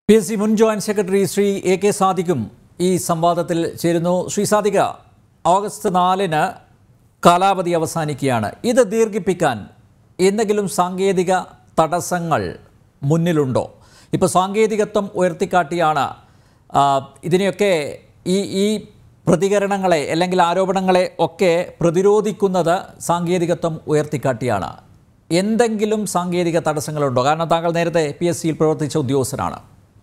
P S C മുൻ joint secretary Shri A K സാദിഖും ഈ സംവാദത്തിൽ ചേരുന്നു ശ്രീ സാദിക ഓഗസ്റ്റ് നാലിന് കാലാവധി അവസാനിക്കുകയാണ് ഇത് ദീർഘിപ്പിക്കാൻ എന്തെങ്കിലും സാങ്കേതിക തടസ്സങ്ങൾ മുന്നിലുണ്ടോ ഇപ്പോൾ സാങ്കേതികത്വം ഉയർത്തിക്കാട്ടിയാണ് ആ, ഇതിനെയൊക്കെ ഈ ഈ പ്രതികരണങ്ങളെ അല്ലെങ്കിൽ ആരോപണങ്ങളെ ഒക്കെ പ്രതിരോധിക്കുന്നത് സാങ്കേതികത്വം ഉയർത്തിക്കാട്ടിയാണ് എന്തെങ്കിലും സാങ്കേതിക തടസ്സങ്ങളുണ്ടോ കാരണം താങ്കൾ നേരത്തെ പി എസ് സിയിൽ പ്രവർത്തിച്ച ഉദ്യോഗസ്ഥനാണ്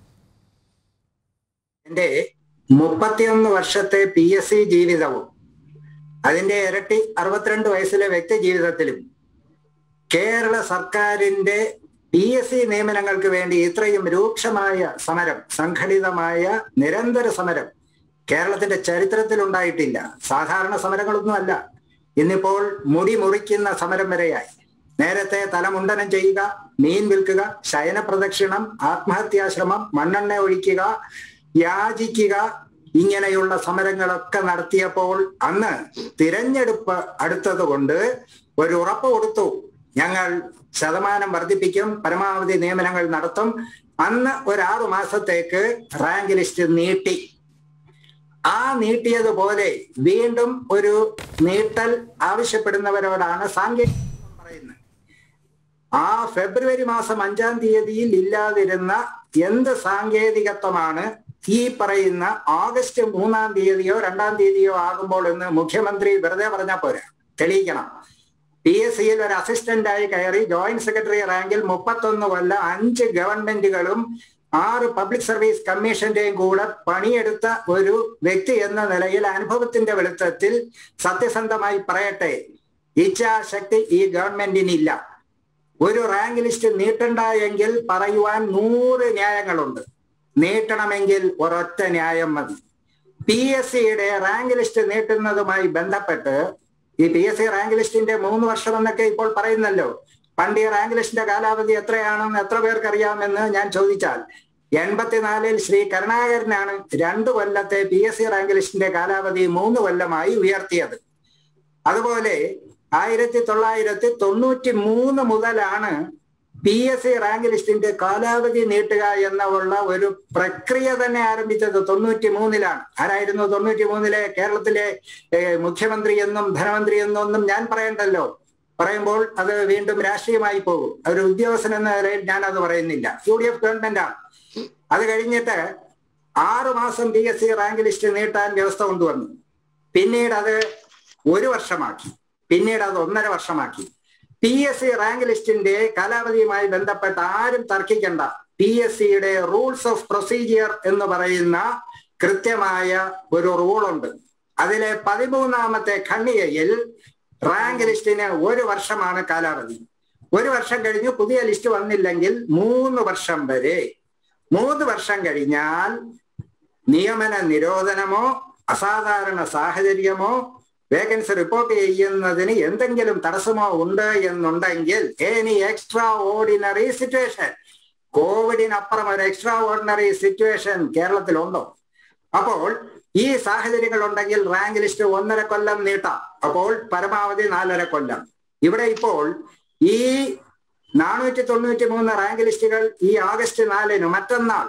എന്റെ മുപ്പത്തിയൊന്ന് വർഷത്തെ പി എസ് സി ജീവിതവും അതിന്റെ ഇരട്ടി അറുപത്തിരണ്ട് വയസ്സിലെ വ്യക്തി ജീവിതത്തിലും കേരള സർക്കാരിന്റെ പി എസ് സി നിയമനങ്ങൾക്ക് വേണ്ടി ഇത്രയും രൂക്ഷമായ സമരം സംഘടിതമായ നിരന്തര സമരം കേരളത്തിന്റെ ചരിത്രത്തിൽ ഉണ്ടായിട്ടില്ല സാധാരണ സമരങ്ങളൊന്നും അല്ല ഇന്നിപ്പോൾ മുടി മുറിക്കുന്ന സമരം വരെയായി നേരത്തെ തലമുണ്ടനം ചെയ്യുക മീൻ വിൽക്കുക ശയന പ്രദക്ഷിണം ആത്മഹത്യാശ്രമം മണ്ണെണ്ണ ഒഴിക്കുക യാചിക്കുക ഇങ്ങനെയുള്ള സമരങ്ങളൊക്കെ നടത്തിയപ്പോൾ അന്ന് തിരഞ്ഞെടുപ്പ് അടുത്തത് കൊണ്ട് ഒരു ഉറപ്പ് കൊടുത്തു ഞങ്ങൾ ശതമാനം വർദ്ധിപ്പിക്കും പരമാവധി നിയമനങ്ങൾ നടത്തും അന്ന് ഒരു ആറു മാസത്തേക്ക് റാങ്ക് ലിസ്റ്റ് നീട്ടി ആ നീട്ടിയതുപോലെ വീണ്ടും ഒരു നീട്ടൽ ആവശ്യപ്പെടുന്നവരോടാണ് സാങ്കേതിക പറയുന്നത് ആ ഫെബ്രുവരി മാസം അഞ്ചാം തീയതിയിൽ ഇല്ലാതിരുന്ന എന്ത് സാങ്കേതികത്വമാണ് ഈ പറയുന്ന ഓഗസ്റ്റ് മൂന്നാം തീയതിയോ രണ്ടാം തീയതിയോ ആകുമ്പോൾ എന്ന് മുഖ്യമന്ത്രി വെറുതെ പറഞ്ഞാൽ പോരാ തെളിയിക്കണം പി എസ് സിയിൽ ഒരു അസിസ്റ്റന്റായി കയറി ജോയിന്റ് സെക്രട്ടറി റാങ്കിൽ മുപ്പത്തൊന്ന് കൊല്ലം അഞ്ച് ഗവൺമെന്റുകളും ആറ് പബ്ലിക് സർവീസ് കമ്മീഷന്റെയും കൂടെ പണിയെടുത്ത ഒരു വ്യക്തി എന്ന നിലയിൽ അനുഭവത്തിന്റെ വെളിച്ചത്തിൽ സത്യസന്ധമായി പറയട്ടെ ഇച്ഛാശക്തി ഈ ഗവൺമെന്റിനില്ല ഒരു റാങ്ക് ലിസ്റ്റ് നീട്ടണ്ട എങ്കിൽ പറയുവാൻ നൂറ് ന്യായങ്ങളുണ്ട് നീട്ടണമെങ്കിൽ ഒരൊറ്റ ന്യായം മതി പി എസ് സിയുടെ റാങ്ക് ലിസ്റ്റ് നീട്ടുന്നതുമായി ബന്ധപ്പെട്ട് ഈ പി എസ് സി റാങ്ക് ലിസ്റ്റിന്റെ മൂന്ന് വർഷം എന്നൊക്കെ ഇപ്പോൾ പറയുന്നല്ലോ പണ്ട് ഈ റാങ്ക് ലിസ്റ്റിന്റെ കാലാവധി എത്രയാണെന്ന് എത്ര പേർക്ക് അറിയാമെന്ന് ഞാൻ ചോദിച്ചാൽ എൺപത്തിനാലിൽ ശ്രീ കരുണാകരനാണ് രണ്ടു കൊല്ലത്തെ പി എസ് സി റാങ്ക് ലിസ്റ്റിന്റെ കാലാവധി മൂന്ന് കൊല്ലമായി ഉയർത്തിയത് അതുപോലെ ആയിരത്തി തൊള്ളായിരത്തി തൊണ്ണൂറ്റി മൂന്ന് മുതലാണ് പി എസ് സി റാങ്ക് ലിസ്റ്റിന്റെ കാലാവധി നീട്ടുക എന്നുള്ള ഒരു പ്രക്രിയ തന്നെ ആരംഭിച്ചത് തൊണ്ണൂറ്റി മൂന്നിലാണ് ആരായിരുന്നു തൊണ്ണൂറ്റി മൂന്നിലെ കേരളത്തിലെ ഏഹ്, മുഖ്യമന്ത്രി എന്നും ധനമന്ത്രി എന്നും ഒന്നും ഞാൻ പറയണ്ടല്ലോ പറയുമ്പോൾ അത് വീണ്ടും രാഷ്ട്രീയമായി പോകും ഒരു ഉദ്യോഗസ്ഥൻ എന്ന നിലയിൽ ഞാൻ അത് പറയുന്നില്ല യു ഡി എഫ് ഗവൺമെന്റാണ് അത് കഴിഞ്ഞിട്ട് ആറു മാസം P S C rank list നീട്ടാൻ വ്യവസ്ഥ കൊണ്ടുവന്നു പിന്നീട് അത് ഒരു വർഷമാക്കി പിന്നീട് അത് ഒന്നര വർഷമാക്കി പി എസ് സി റാങ്ക് ലിസ്റ്റിന്റെ കാലാവധിയുമായി ബന്ധപ്പെട്ട് ആരും തർക്കിക്കണ്ട പി എസ് സിയുടെ റൂൾസ് ഓഫ് പ്രൊസീജിയർ എന്ന് പറയുന്ന കൃത്യമായ ഒരു റൂളുണ്ട് അതിലെ പതിമൂന്നാമത്തെ ഖണ്ഡികയിൽ റാങ്ക് ലിസ്റ്റിന് ഒരു വർഷമാണ് കാലാവധി ഒരു വർഷം കഴിഞ്ഞ് പുതിയ ലിസ്റ്റ് വന്നില്ലെങ്കിൽ മൂന്ന് വർഷം വരെ മൂന്ന് വർഷം കഴിഞ്ഞാൽ നിയമന നിരോധനമോ അസാധാരണ സാഹചര്യമോ വേക്കൻസി റിപ്പോർട്ട് ചെയ്യുന്നതിന് എന്തെങ്കിലും തടസ്സമോ ഉണ്ട് എന്നുണ്ടെങ്കിൽ എനി എക്സ്ട്രാ ഓർഡിനറി സിറ്റുവേഷൻ കോവിഡിനപ്പുറം ഒരു എക്സ്ട്രാ ഓർഡിനറി സിറ്റുവേഷൻ കേരളത്തിലുണ്ടോ അപ്പോൾ ഈ സാഹചര്യങ്ങൾ ഉണ്ടെങ്കിൽ റാങ്ക് ലിസ്റ്റ് ഒന്നര കൊല്ലം നീട്ടാം അപ്പോൾ പരമാവധി നാലര കൊല്ലം ഇവിടെ ഇപ്പോൾ ഈ നാനൂറ്റി തൊണ്ണൂറ്റി മൂന്ന് റാങ്ക് ലിസ്റ്റുകൾ ഈ ആഗസ്റ്റ് നാലിന് മറ്റന്നാൾ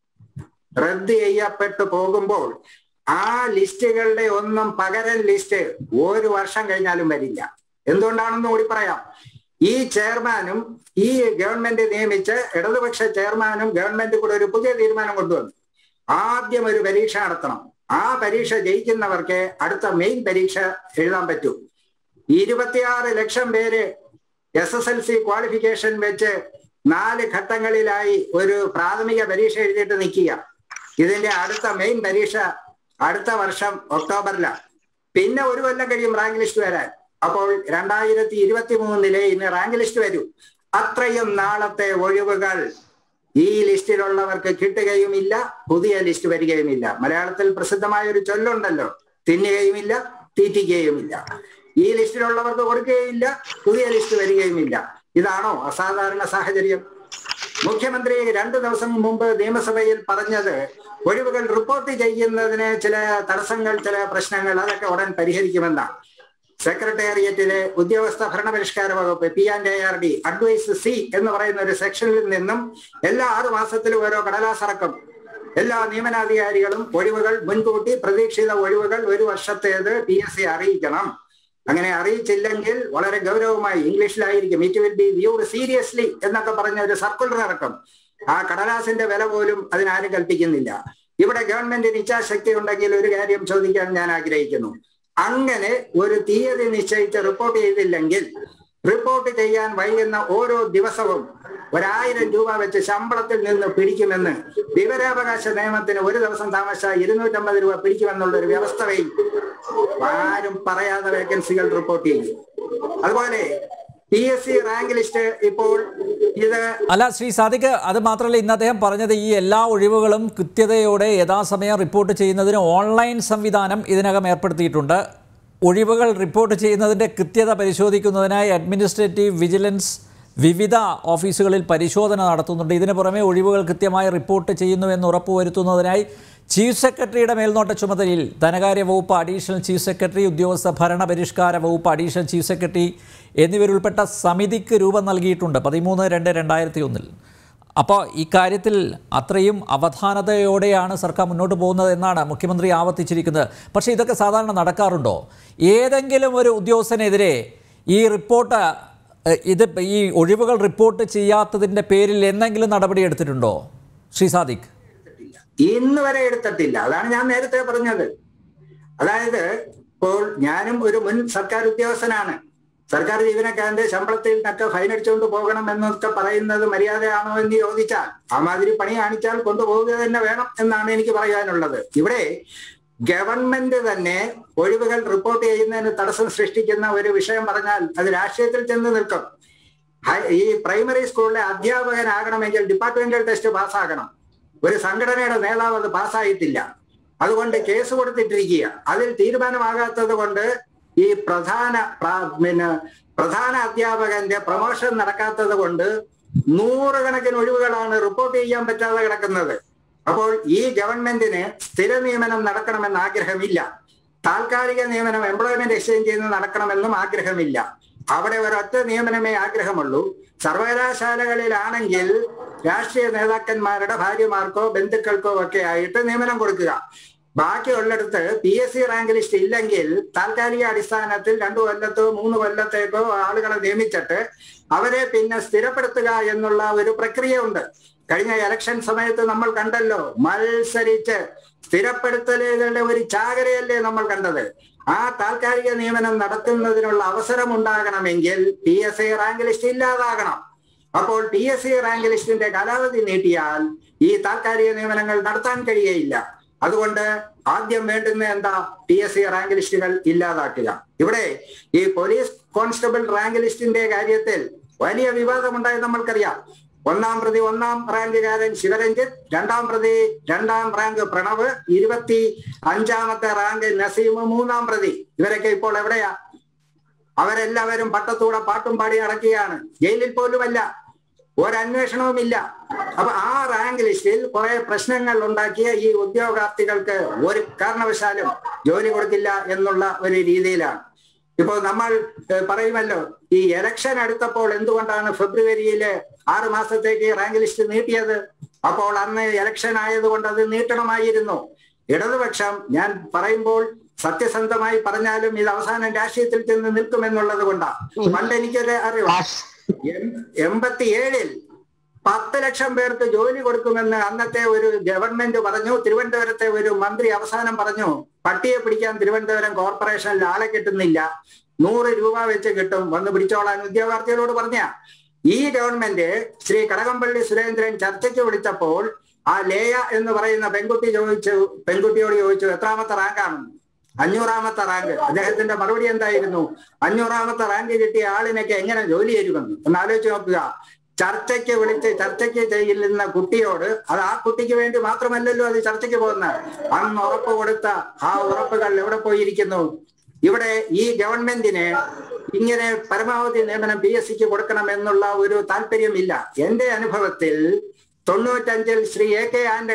റദ്ദ് ചെയ്യപ്പെട്ടു പോകുമ്പോൾ ആ ലിസ്റ്റുകളുടെ ഒന്നും പകരം ലിസ്റ്റ് ഒരു വർഷം കഴിഞ്ഞാലും വരില്ല എന്തുകൊണ്ടാണെന്ന് കൂടി പറയാം ഈ ചെയർമാനും ഈ ഗവൺമെന്റ് നിയമിച്ച് ഇടതുപക്ഷ ചെയർമാനും ഗവൺമെന്റ് കൂടെ ഒരു പുതിയ തീരുമാനം കൊണ്ടുവന്നു ആദ്യം ഒരു പരീക്ഷ നടത്തണം ആ പരീക്ഷ ജയിക്കുന്നവർക്ക് അടുത്ത മെയിൻ പരീക്ഷ എഴുതാൻ പറ്റൂ ഇരുപത്തിയാറ് ലക്ഷം പേര് S S L C qualification വെച്ച് നാല് ഘട്ടങ്ങളിലായി ഒരു പ്രാഥമിക പരീക്ഷ എഴുതിയിട്ട് നിൽക്കുക ഇതിന്റെ അടുത്ത മെയിൻ പരീക്ഷ അടുത്ത വർഷം ഒക്ടോബറിലാണ് പിന്നെ ഒരു കൊല്ലം കഴിയും റാങ്ക് ലിസ്റ്റ് വരാൻ അപ്പോൾ രണ്ടായിരത്തി ഇരുപത്തി മൂന്നിലെ ഇന്ന് റാങ്ക് ലിസ്റ്റ് വരും അത്രയും നാളത്തെ ഒഴിവുകൾ ഈ ലിസ്റ്റിലുള്ളവർക്ക് കിട്ടുകയുമില്ല പുതിയ ലിസ്റ്റ് വരികയുമില്ല മലയാളത്തിൽ പ്രസിദ്ധമായ ഒരു ചൊല്ലുണ്ടല്ലോ തിന്നുകയുമില്ല തീറ്റിക്കുകയുമില്ല ഈ ലിസ്റ്റിലുള്ളവർക്ക് കൊടുക്കുകയില്ല പുതിയ ലിസ്റ്റ് വരികയുമില്ല ഇതാണോ അസാധാരണ സാഹചര്യം മുഖ്യമന്ത്രി രണ്ടു ദിവസം മുമ്പ് നിയമസഭയിൽ പറഞ്ഞത് ഒഴിവുകൾ റിപ്പോർട്ട് ചെയ്യുന്നതിന് ചില തടസ്സങ്ങൾ ചില പ്രശ്നങ്ങൾ അതൊക്കെ ഉടൻ പരിഹരിക്കുമെന്നാണ് സെക്രട്ടേറിയറ്റിലെ ഉദ്യോഗസ്ഥ ഭരണപരിഷ്കാര വകുപ്പ് P and A R D advice C എന്ന് പറയുന്ന ഒരു സെക്ഷനിൽ നിന്നും എല്ലാ ആറു മാസത്തിലും ഓരോ കടലാസിറക്കും എല്ലാ നിയമനാധികാരികളും ഒഴിവുകൾ മുൻകൂട്ടി പ്രതീക്ഷിത ഒഴിവുകൾ ഒരു വർഷത്തേത് പി എസ് സി അറിയിക്കണം അങ്ങനെ അറിയിച്ചില്ലെങ്കിൽ വളരെ ഗൗരവമായി ഇംഗ്ലീഷിലായിരിക്കും it will be viewed seriously എന്നൊക്കെ പറഞ്ഞ ഒരു സർക്കുലർ ഇറക്കും ആ കടലാസിന്റെ വില പോലും അതിനാരും കൽപ്പിക്കുന്നില്ല ഇവിടെ ഗവൺമെന്റിന് ഇച്ഛാശക്തി ഉണ്ടെങ്കിൽ ഒരു കാര്യം ചോദിക്കാൻ ഞാൻ ആഗ്രഹിക്കുന്നു അങ്ങനെ ഒരു തീയതി നിശ്ചയിച്ച് റിപ്പോർട്ട് ചെയ്തില്ലെങ്കിൽ റിപ്പോർട്ട് ചെയ്യാൻ വൈകുന്ന ഓരോ ദിവസവും ഒരായിരം രൂപ വെച്ച് ശമ്പളത്തിൽ നിന്ന് പിടിക്കുമെന്ന് വിവരാവകാശ നിയമത്തിന് ഒരു ദിവസം താമസിച്ച ഇരുന്നൂറ്റമ്പത് രൂപ പിടിക്കുമെന്നുള്ള ഒരു വ്യവസ്ഥയും ആരും പറയാതെ വേക്കൻസികൾ റിപ്പോർട്ട് ചെയ്യും അതുപോലെ P S C rank list ഇപ്പോൾ ഇത് അല്ല ശ്രീ സാദിഖ് അത് മാത്രമല്ല ഇന്ന് അദ്ദേഹം പറഞ്ഞത് ഈ എല്ലാ ഒഴിവുകളും കൃത്യതയോടെ യഥാസമയം റിപ്പോർട്ട് ചെയ്യുന്നതിന് ഓൺലൈൻ സംവിധാനം ഇതിനകം ഏർപ്പെടുത്തിയിട്ടുണ്ട് ഒഴിവുകൾ റിപ്പോർട്ട് ചെയ്യുന്നതിൻ്റെ കൃത്യത പരിശോധിക്കുന്നതിനായി അഡ്മിനിസ്ട്രേറ്റീവ് വിജിലൻസ് വിവിധ ഓഫീസുകളിൽ പരിശോധന നടത്തുന്നുണ്ട് ഇതിനു പുറമെ ഒഴിവുകൾ കൃത്യമായി റിപ്പോർട്ട് ചെയ്യുന്നുവെന്ന് ഉറപ്പുവരുത്തുന്നതിനായി ചീഫ് സെക്രട്ടറിയുടെ മേൽനോട്ട ചുമതലയിൽ ധനകാര്യ വകുപ്പ് അഡീഷണൽ ചീഫ് സെക്രട്ടറി ഉദ്യോഗസ്ഥ ഭരണ പരിഷ്കാര വകുപ്പ് അഡീഷണൽ ചീഫ് സെക്രട്ടറി എന്നിവരുൾപ്പെട്ട സമിതിക്ക് രൂപം നൽകിയിട്ടുണ്ട് പതിമൂന്ന് രണ്ട് രണ്ടായിരത്തി ഒന്നിൽ അപ്പോൾ ഇക്കാര്യത്തിൽ അത്രയും അവധാനതയോടെയാണ് സർക്കാർ മുന്നോട്ട് പോകുന്നത് എന്നാണ് മുഖ്യമന്ത്രി ആവർത്തിച്ചിരിക്കുന്നത് പക്ഷേ ഇതൊക്കെ സാധാരണ നടക്കാറുണ്ടോ ഏതെങ്കിലും ഒരു ഉദ്യോഗസ്ഥനെതിരെ ഈ റിപ്പോർട്ട് ഏഹ്, ഇത് ഈ ഒഴിവുകൾ റിപ്പോർട്ട് ചെയ്യാത്തതിൻ്റെ പേരിൽ എന്തെങ്കിലും നടപടി എടുത്തിട്ടുണ്ടോ ശ്രീ സാദിഖ് ഇന്ന് വരെ എടുത്തിട്ടില്ല അതാണ് ഞാൻ നേരത്തെ പറഞ്ഞത് അതായത് ഇപ്പോൾ ഞാനും ഒരു മുൻ സർക്കാർ ഉദ്യോഗസ്ഥനാണ് സർക്കാർ ജീവനക്കാരന്റെ ശമ്പളത്തിൽ നിന്നൊക്കെ ഫൈൻ അടിച്ചുകൊണ്ട് പോകണം എന്നൊക്കെ പറയുന്നത് മര്യാദയാണോ എന്ന് ചോദിച്ചാൽ ആ മാതിരി പണി കാണിച്ചാൽ കൊണ്ടുപോവുക തന്നെ വേണം എന്നാണ് എനിക്ക് പറയാനുള്ളത് ഇവിടെ ഗവൺമെന്റ് തന്നെ ഒഴിവുകൾ റിപ്പോർട്ട് ചെയ്യുന്നതിന് തടസ്സം സൃഷ്ടിക്കുന്ന ഒരു വിഷയം പറഞ്ഞാൽ അത് രാഷ്ട്രീയത്തിൽ ചെന്ന് നിൽക്കും ഹൈ- ഈ പ്രൈമറി സ്കൂളിലെ അധ്യാപകനാകണമെങ്കിൽ ഡിപ്പാർട്ട്മെന്റൽ ടെസ്റ്റ് പാസ്സാകണം ഒരു സംഘടനയുടെ നേതാവ് അത് പാസ്സായിട്ടില്ല അതുകൊണ്ട് കേസ് കൊടുത്തിട്ടിരിക്കുക അതിൽ തീരുമാനമാകാത്തത് കൊണ്ട് ഈ പ്രധാന പ്ര- പിന്നെ പ്രധാന അധ്യാപകന്റെ പ്രൊമോഷൻ നടക്കാത്തത് കൊണ്ട് നൂറുകണക്കിന് ഒഴിവുകളാണ് റിപ്പോർട്ട് ചെയ്യാൻ പറ്റാതെ കിടക്കുന്നത് അപ്പോൾ ഈ ഗവൺമെന്റിന് സ്ഥിര നിയമനം നടക്കണമെന്ന് ആഗ്രഹമില്ല താൽക്കാലിക നിയമനം എംപ്ലോയ്മെന്റ് എക്സ്ചേഞ്ച് നിന്ന് നടക്കണമെന്നും ആഗ്രഹമില്ല അവിടെ ഒരൊറ്റ നിയമനമേ ആഗ്രഹമുള്ളൂ സർവകലാശാലകളിലാണെങ്കിൽ രാഷ്ട്രീയ നേതാക്കന്മാരുടെ ഭാര്യമാർക്കോ ബന്ധുക്കൾക്കോ ഒക്കെ ആയിട്ട് നിയമനം കൊടുക്കുക ബാക്കിയുള്ളിടത്ത് P S C rank list ഇല്ലെങ്കിൽ താൽക്കാലിക അടിസ്ഥാനത്തിൽ രണ്ടു കൊല്ലത്തോ മൂന്ന് കൊല്ലത്തേക്കോ ആളുകളെ നിയമിച്ചിട്ട് അവരെ പിന്നെ സ്ഥിരപ്പെടുത്തുക എന്നുള്ള ഒരു പ്രക്രിയ ഉണ്ട് കഴിഞ്ഞ ഇലക്ഷൻ സമയത്ത് നമ്മൾ കണ്ടല്ലോ മത്സരിച്ച് സ്ഥിരപ്പെടുത്തലുകളുടെ ഒരു ചാകരയല്ലേ നമ്മൾ കണ്ടത് ആ താൽക്കാലിക നിയമനം നടത്തുന്നതിനുള്ള അവസരം ഉണ്ടാകണമെങ്കിൽ P S C rank list ഇല്ലാതാകണം അപ്പോൾ പി എസ് സി റാങ്ക് ലിസ്റ്റിന്റെ കാലാവധി നീട്ടിയാൽ ഈ താൽക്കാലിക നിയമനങ്ങൾ നടത്താൻ കഴിയുകയില്ല അതുകൊണ്ട് ആദ്യം വേണ്ടുന്ന എന്താ പി എസ് സി റാങ്ക് ലിസ്റ്റുകൾ ഇല്ലാതാക്കുക ഇവിടെ ഈ പോലീസ് കോൺസ്റ്റബിൾ റാങ്ക് ലിസ്റ്റിന്റെ കാര്യത്തിൽ വലിയ വിവാദമുണ്ടായത് നമ്മൾക്കറിയാം ഒന്നാം പ്രതി ഒന്നാം റാങ്കുകാരൻ ശിവരഞ്ജിത്ത് രണ്ടാം പ്രതി രണ്ടാം റാങ്ക് പ്രണവ് ഇരുപത്തി അഞ്ചാമത്തെ റാങ്ക് നസീം മൂന്നാം പ്രതി ഇവരൊക്കെ ഇപ്പോൾ എവിടെയാ അവരെല്ലാവരും പട്ടത്തൂടെ പാട്ടും പാടി അടക്കുകയാണ് ജയിലിൽ പോലുമല്ല ഒരന്വേഷണവുമില്ല അപ്പൊ ആ റാങ്ക് ലിസ്റ്റിൽ കുറെ പ്രശ്നങ്ങൾ ഉണ്ടാക്കിയ ഈ ഉദ്യോഗാർത്ഥികൾക്ക് ഒരു കാരണവശാലും ജോലി കൊടുക്കില്ല എന്നുള്ള ഒരു രീതിയിലാണ് ഇപ്പോൾ നമ്മൾ ഏഹ്, പറയുമല്ലോ ഈ ഇലക്ഷൻ അടുത്തപ്പോൾ എന്തുകൊണ്ടാണ് ഫെബ്രുവരിയില് ആറ് മാസത്തേക്ക് റാങ്ക് ലിസ്റ്റ് നീട്ടിയത് അപ്പോൾ അന്ന് ഇലക്ഷൻ ആയതുകൊണ്ട് അത് നീട്ടണമായിരുന്നു ഇടതുപക്ഷം ഞാൻ പറയുമ്പോൾ സത്യസന്ധമായി പറഞ്ഞാലും ഇത് അവസാനം രാഷ്ട്രീയത്തിൽ ചെന്ന് നിൽക്കുമെന്നുള്ളത് കൊണ്ടാണ് പണ്ട് എനിക്കൊരു അറിവ് എം- എൺപത്തിയേഴിൽ പത്ത് ലക്ഷം പേർക്ക് ജോലി കൊടുക്കുമെന്ന് അന്നത്തെ ഒരു ഗവൺമെന്റ് പറഞ്ഞു തിരുവനന്തപുരത്തെ ഒരു മന്ത്രി അവസാനം പറഞ്ഞു പട്ടിയെ പിടിക്കാൻ തിരുവനന്തപുരം കോർപ്പറേഷനിൽ ആളെ കിട്ടുന്നില്ല നൂറ് രൂപ വെച്ച് കിട്ടും വന്ന് പിടിച്ചോളാൻ ഉദ്യോഗാർത്ഥികളോട് പറഞ്ഞ ഈ ഗവൺമെന്റ് ശ്രീ കടകംപള്ളി സുരേന്ദ്രൻ ചർച്ചയ്ക്ക് വിളിച്ചപ്പോൾ ആ ലേയ എന്ന് പറയുന്ന പെൺകുട്ടി ചോദിച്ചു പെൺകുട്ടിയോട് ചോദിച്ചു എത്രാമത്തെ റാങ്കാണ് അഞ്ഞൂറാമത്തെ റാങ്ക് അദ്ദേഹത്തിന്റെ മറുപടി എന്തായിരുന്നു അഞ്ഞൂറാമത്തെ റാങ്ക് കിട്ടിയ ആളിനൊക്കെ എങ്ങനെ ജോലി തരുമെന്ന് ഒന്ന് ആലോചിച്ച് നോക്കുക ചർച്ചയ്ക്ക് വിളിച്ച് ചർച്ചയ്ക്ക് ചെയ്യുന്ന കുട്ടിയോട് അത് ആ കുട്ടിക്ക് വേണ്ടി മാത്രമല്ലല്ലോ അത് ചർച്ചയ്ക്ക് പോകുന്നത് അന്ന് ഉറപ്പ് കൊടുത്ത ആ ഉറപ്പുകൾ എവിടെ പോയിരിക്കുന്നു ഇവിടെ ഈ ഗവൺമെന്റിന് ഇങ്ങനെ പരമാവധി നിയമനം പി എസ് സിക്ക് കൊടുക്കണം എന്നുള്ള ഒരു താല്പര്യമില്ല എന്റെ അനുഭവത്തിൽ തൊണ്ണൂറ്റഞ്ചിൽ ശ്രീ എ കെ ആന്റണി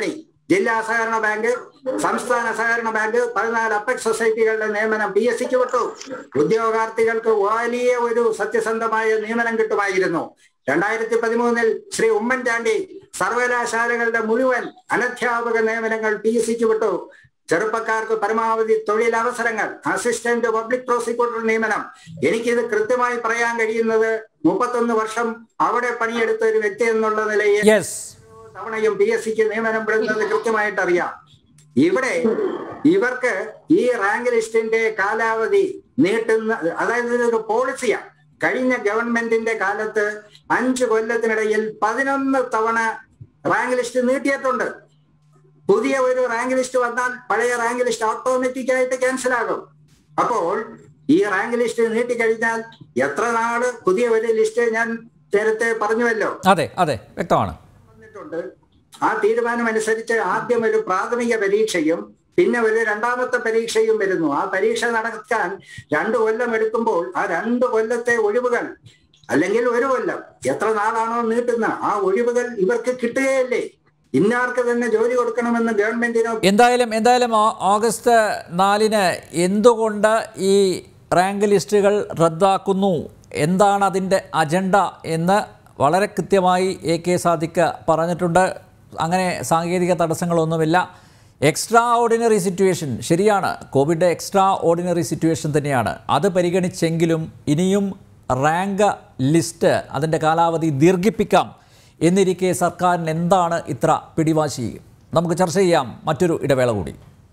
ജില്ലാ സഹകരണ ബാങ്ക് സംസ്ഥാന സഹകരണ ബാങ്ക് പതിനാല് അപ്പെക്സ് സൊസൈറ്റികളുടെ നിയമനം പി എസ് സിക്ക് വിട്ടു ഉദ്യോഗാർത്ഥികൾക്ക് വലിയ ഒരു സത്യസന്ധമായ നിയമനം കിട്ടുമായിരുന്നു രണ്ടായിരത്തി പതിമൂന്നിൽ ശ്രീ ഉമ്മൻചാണ്ടി സർവകലാശാലകളുടെ മുഴുവൻ അനധ്യാപക നിയമനങ്ങൾ പി എസ് സിക്ക് വിട്ടു ചെറുപ്പക്കാർക്ക് പരമാവധി തൊഴിലവസരങ്ങൾ അസിസ്റ്റന്റ് പബ്ലിക് പ്രോസിക്യൂട്ടർ നിയമനം എനിക്കിത് കൃത്യമായി പറയാൻ കഴിയുന്നത് മുപ്പത്തൊന്ന് വർഷം അവിടെ പണിയെടുത്ത ഒരു വ്യക്തി എന്നുള്ള നിലയിൽ യെസ് തവണയും പി എസ് സിക്ക് നിയമനം വിടുന്നത് കൃത്യമായിട്ട് അറിയാം ഇവിടെ ഇവർക്ക് ഈ റാങ്ക് ലിസ്റ്റിന്റെ കാലാവധി നീട്ടുന്ന അതായത് ഇതൊരു പോളിസിയാണ് കഴിഞ്ഞ ഗവൺമെന്റിന്റെ കാലത്ത് അഞ്ചു കൊല്ലത്തിനിടയിൽ പതിനൊന്ന് തവണ റാങ്ക് ലിസ്റ്റ് നീട്ടിയിട്ടുണ്ട് പുതിയ ഒരു റാങ്ക് ലിസ്റ്റ് വന്നാൽ പഴയ റാങ്ക് ലിസ്റ്റ് ഓട്ടോമാറ്റിക് ആയിട്ട് ക്യാൻസൽ ആകും അപ്പോൾ ഈ റാങ്ക് ലിസ്റ്റ് നീട്ടിക്കഴിഞ്ഞാൽ എത്ര നാള് പുതിയ ഒരു ലിസ്റ്റ് ഞാൻ നേരത്തെ പറഞ്ഞുവല്ലോ അതെ അതെ വ്യക്തമാണ് വന്നിട്ടുണ്ട് ആ തീരുമാനം അനുസരിച്ച് ആദ്യം ഒരു പ്രാഥമിക പരീക്ഷയും പിന്നെ ഒരു രണ്ടാമത്തെ പരീക്ഷയും വരുന്നു ആ പരീക്ഷ നടക്കാൻ രണ്ടു കൊല്ലം എടുക്കുമ്പോൾ ആ രണ്ട് കൊല്ലത്തെ ഒഴിവുകൾ അല്ലെങ്കിൽ ഒരു കൊല്ലം എത്ര നാളാണോ നീട്ടുന്ന ആ ഒഴിവുകൾ ഇവർക്ക് കിട്ടുകയല്ലേ ഇന്നാർക്ക് തന്നെ ജോലി കൊടുക്കണമെന്ന് ഗവൺമെന്റിനോ എന്തായാലും എന്തായാലും ആ- ഓഗസ്റ്റ് നാലിന് എന്തുകൊണ്ട് ഈ റാങ്ക് ലിസ്റ്റുകൾ റദ്ദാക്കുന്നു എന്താണ് അതിൻ്റെ അജണ്ട എന്ന് വളരെ കൃത്യമായി എ കെ സാദിക്ക് പറഞ്ഞിട്ടുണ്ട് അങ്ങനെ സാങ്കേതിക തടസ്സങ്ങളൊന്നുമില്ല എക്സ്ട്രാ ഓർഡിനറി സിറ്റുവേഷൻ ശരിയാണ് കോവിഡ് എക്സ്ട്രാ ഓർഡിനറി സിറ്റുവേഷൻ തന്നെയാണ് അത് പരിഗണിച്ചെങ്കിലും ഇനിയും റാങ്ക് ലിസ്റ്റ് അതിൻ്റെ കാലാവധി ദീർഘിപ്പിക്കാം എന്നിരിക്കെ സർക്കാരിന് എന്താണ് ഇത്ര പിടിവാശി നമുക്ക് ചർച്ച ചെയ്യാം മറ്റൊരു ഇടവേള കൂടി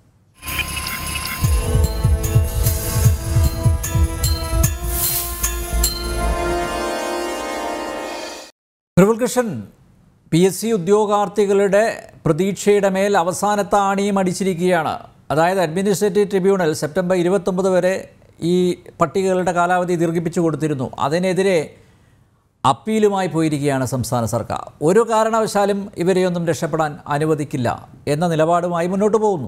പ്രഫുൽകൃഷ്ണൻ പി എസ് സി ഉദ്യോഗാർത്ഥികളുടെ പ്രതീക്ഷയുടെ മേൽ അവസാനത്തെ ആണിയും അടിച്ചിരിക്കുകയാണ് അതായത് അഡ്മിനിസ്ട്രേറ്റീവ് ട്രിബ്യൂണൽ സെപ്റ്റംബർ ഇരുപത്തൊമ്പത് വരെ ഈ പട്ടികകളുടെ കാലാവധി ദീർഘിപ്പിച്ചു കൊടുത്തിരുന്നു അതിനെതിരെ അപ്പീലുമായി പോയിരിക്കുകയാണ് സംസ്ഥാന സർക്കാർ ഒരു കാരണവശാലും ഇവരെയൊന്നും രക്ഷപ്പെടാൻ അനുവദിക്കില്ല എന്ന നിലപാടുമായി മുന്നോട്ട് പോകുന്നു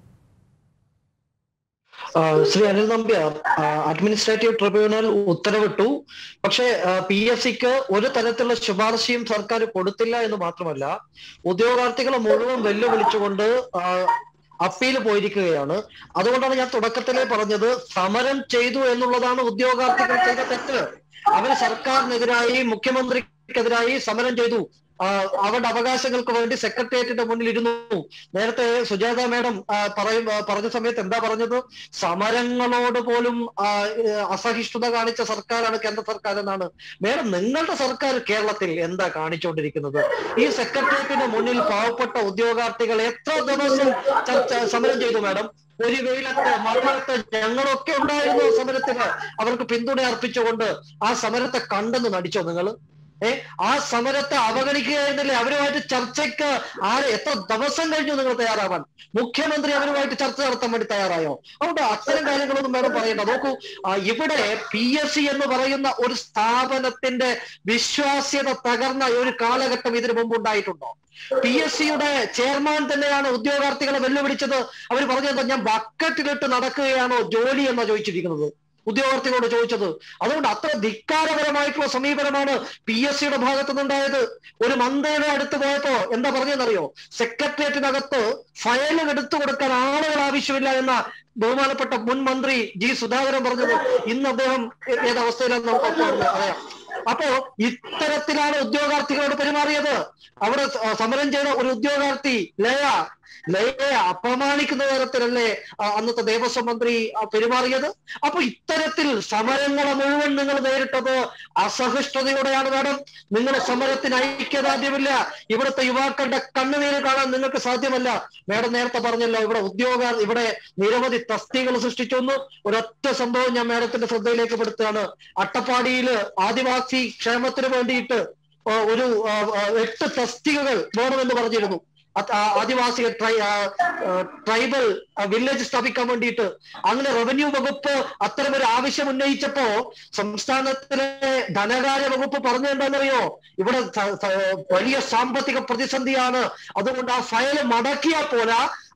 ആ, ശ്രീ അനിൽ നമ്പ്യാർ ആ, അഡ്മിനിസ്ട്രേറ്റീവ് ട്രിബ്യൂണൽ ഉത്തരവിട്ടു പക്ഷേ പി എസ് സിക്ക് ഒരു തരത്തിലുള്ള ശുപാർശയും സർക്കാർ കൊടുത്തില്ല എന്ന് മാത്രമല്ല ഉദ്യോഗാർത്ഥികളെ മുഴുവൻ വെല്ലുവിളിച്ചുകൊണ്ട് ആ, അപ്പീൽ പോയിരിക്കുകയാണ് അതുകൊണ്ടാണ് ഞാൻ തുടക്കത്തിലേ പറഞ്ഞത് സമരം ചെയ്തു എന്നുള്ളതാണ് ഉദ്യോഗാർത്ഥികൾ ചെയ്ത തെറ്റ് അവർ സർക്കാരിനെതിരായി മുഖ്യമന്ത്രിക്കെതിരായി സമരം ചെയ്തു ആ, അവരുടെ അവകാശങ്ങൾക്ക് വേണ്ടി സെക്രട്ടേറിയറ്റിന്റെ മുന്നിൽ ഇരുന്നു നേരത്തെ സുജാത മേഡം ആ, പറയും ആ, പറഞ്ഞ സമയത്ത് എന്താ പറഞ്ഞത് സമരങ്ങളോട് പോലും ആ, ഏ, അസഹിഷ്ണുത കാണിച്ച സർക്കാരാണ് കേന്ദ്ര സർക്കാർ എന്നാണ് മേഡം നിങ്ങളുടെ സർക്കാർ കേരളത്തിൽ എന്താ കാണിച്ചുകൊണ്ടിരിക്കുന്നത് ഈ സെക്രട്ടേറിയറ്റിന്റെ മുന്നിൽ പാവപ്പെട്ട ഉദ്യോഗാർത്ഥികൾ എത്ര ദിവസം ചർച്ച സമരം ചെയ്തു മാഡം ഒരു വെയിലത്ത് മഴയത്ത് ഞങ്ങളൊക്കെ ഉണ്ടായിരുന്നു ആ സമരത്തിന് അവർക്ക് പിന്തുണ അർപ്പിച്ചുകൊണ്ട് ആ സമരത്തെ കണ്ടെന്ന് നടിച്ചോ നിങ്ങൾ ഏ ആ സമരത്തെ അവഗണിക്കുകയായിരുന്നില്ലേ അവരുമായിട്ട് ചർച്ചയ്ക്ക് ആര് എത്ര ദിവസം കഴിഞ്ഞു നിങ്ങൾ തയ്യാറാവാൻ മുഖ്യമന്ത്രി അവരുമായിട്ട് ചർച്ച നടത്താൻ വേണ്ടി തയ്യാറായോ അതുകൊണ്ട് അത്തരം കാര്യങ്ങളൊന്നും വേണം പറയണ്ട നോക്കൂ ആ, ഇവിടെ പി എസ് സി എന്ന് പറയുന്ന ഒരു സ്ഥാപനത്തിന്റെ വിശ്വാസ്യത തകർന്ന ഒരു കാലഘട്ടം ഇതിനു മുമ്പ് ഉണ്ടായിട്ടുണ്ടോ പി എസ് സിയുടെ ചെയർമാൻ തന്നെയാണ് ഉദ്യോഗാർത്ഥികളെ വെല്ലുവിളിച്ചത് അവർ പറഞ്ഞത് ഞാൻ ബക്കറ്റിലിട്ട് നടക്കുകയാണോ ജോലി എന്നാ ചോദിച്ചിരിക്കുന്നത് ഉദ്യോഗാർത്ഥികളോട് ചോദിച്ചത് അതുകൊണ്ട് അത്ര ധിക്കാരപരമായിട്ടുള്ള സമീപനമാണ് പി എസ് സിയുടെ ഭാഗത്തു നിന്നുണ്ടായത് ഒരു മന്ത്രിയുടെ അടുത്ത് പോയപ്പോ എന്താ പറഞ്ഞതെന്നറിയോ സെക്രട്ടേറിയറ്റിനകത്ത് ഫയലുകൾ എടുത്തു കൊടുക്കാൻ ആളുകൾ ആവശ്യമില്ല എന്ന ബഹുമാനപ്പെട്ട മുൻ മന്ത്രി ജി സുധാകരൻ പറഞ്ഞത് ഇന്ന് അദ്ദേഹം ഏ- ഏത് അവസ്ഥയിലാണെന്ന് നമുക്ക് അറിയാം അപ്പോ ഇത്തരത്തിലാണ് ഉദ്യോഗാർത്ഥികളോട് പെരുമാറിയത് അവിടെ സ- സമരം ചെയ്ത ഒരു ഉദ്യോഗാർത്ഥി ലയ ലയയെ അപമാനിക്കുന്ന തരത്തിലല്ലേ ആ, അന്നത്തെ ദേവസ്വം മന്ത്രി ആ, പെരുമാറിയത് അപ്പൊ ഇത്തരത്തിൽ സമരങ്ങളെ മുഴുവൻ നിങ്ങൾ നേരിട്ടത് അസഹിഷ്ണുതയോടെയാണ് മാഡം നിങ്ങൾ സമരത്തിന് ഐക്യദാർഢ്യമില്ല ഇവിടുത്തെ യുവാക്കളുടെ കണ്ണുനീര് കാണാൻ നിങ്ങൾക്ക് സാധ്യമല്ല മാഡം നേരത്തെ പറഞ്ഞല്ലോ ഇവിടെ ഉദ്യോഗ ഇവിടെ നിരവധി തസ്തികൾ സൃഷ്ടിച്ചു എന്ന് ഒരൊറ്റ സംഭവം ഞാൻ മാഡത്തിന്റെ ശ്രദ്ധയിലേക്ക് പെടുത്തുകയാണ് അട്ടപ്പാടിയില് ആദിവാസി ക്ഷേമത്തിന് വേണ്ടിയിട്ട് ആ, ഒരു ആ, ആ, എട്ട് തസ്തികകൾ വേണമെന്ന് പറഞ്ഞിരുന്നു അത് ആ ആദിവാസി ട്രൈ ആ, ആ, ട്രൈബൽ ആ, വില്ലേജ് സ്ഥാപിക്കാൻ വേണ്ടിയിട്ട് അങ്ങനെ റവന്യൂ വകുപ്പ് അത്തരം ഒരു ആവശ്യം ഉന്നയിച്ചപ്പോ സംസ്ഥാനത്തിലെ ധനകാര്യ വകുപ്പ് പറഞ്ഞു എന്താണെന്നറിയോ ഇവിടെ സ- സ- വലിയ സാമ്പത്തിക പ്രതിസന്ധിയാണ് അതുകൊണ്ട് ആ ഫയൽ മടക്കിയാൽ പോരാ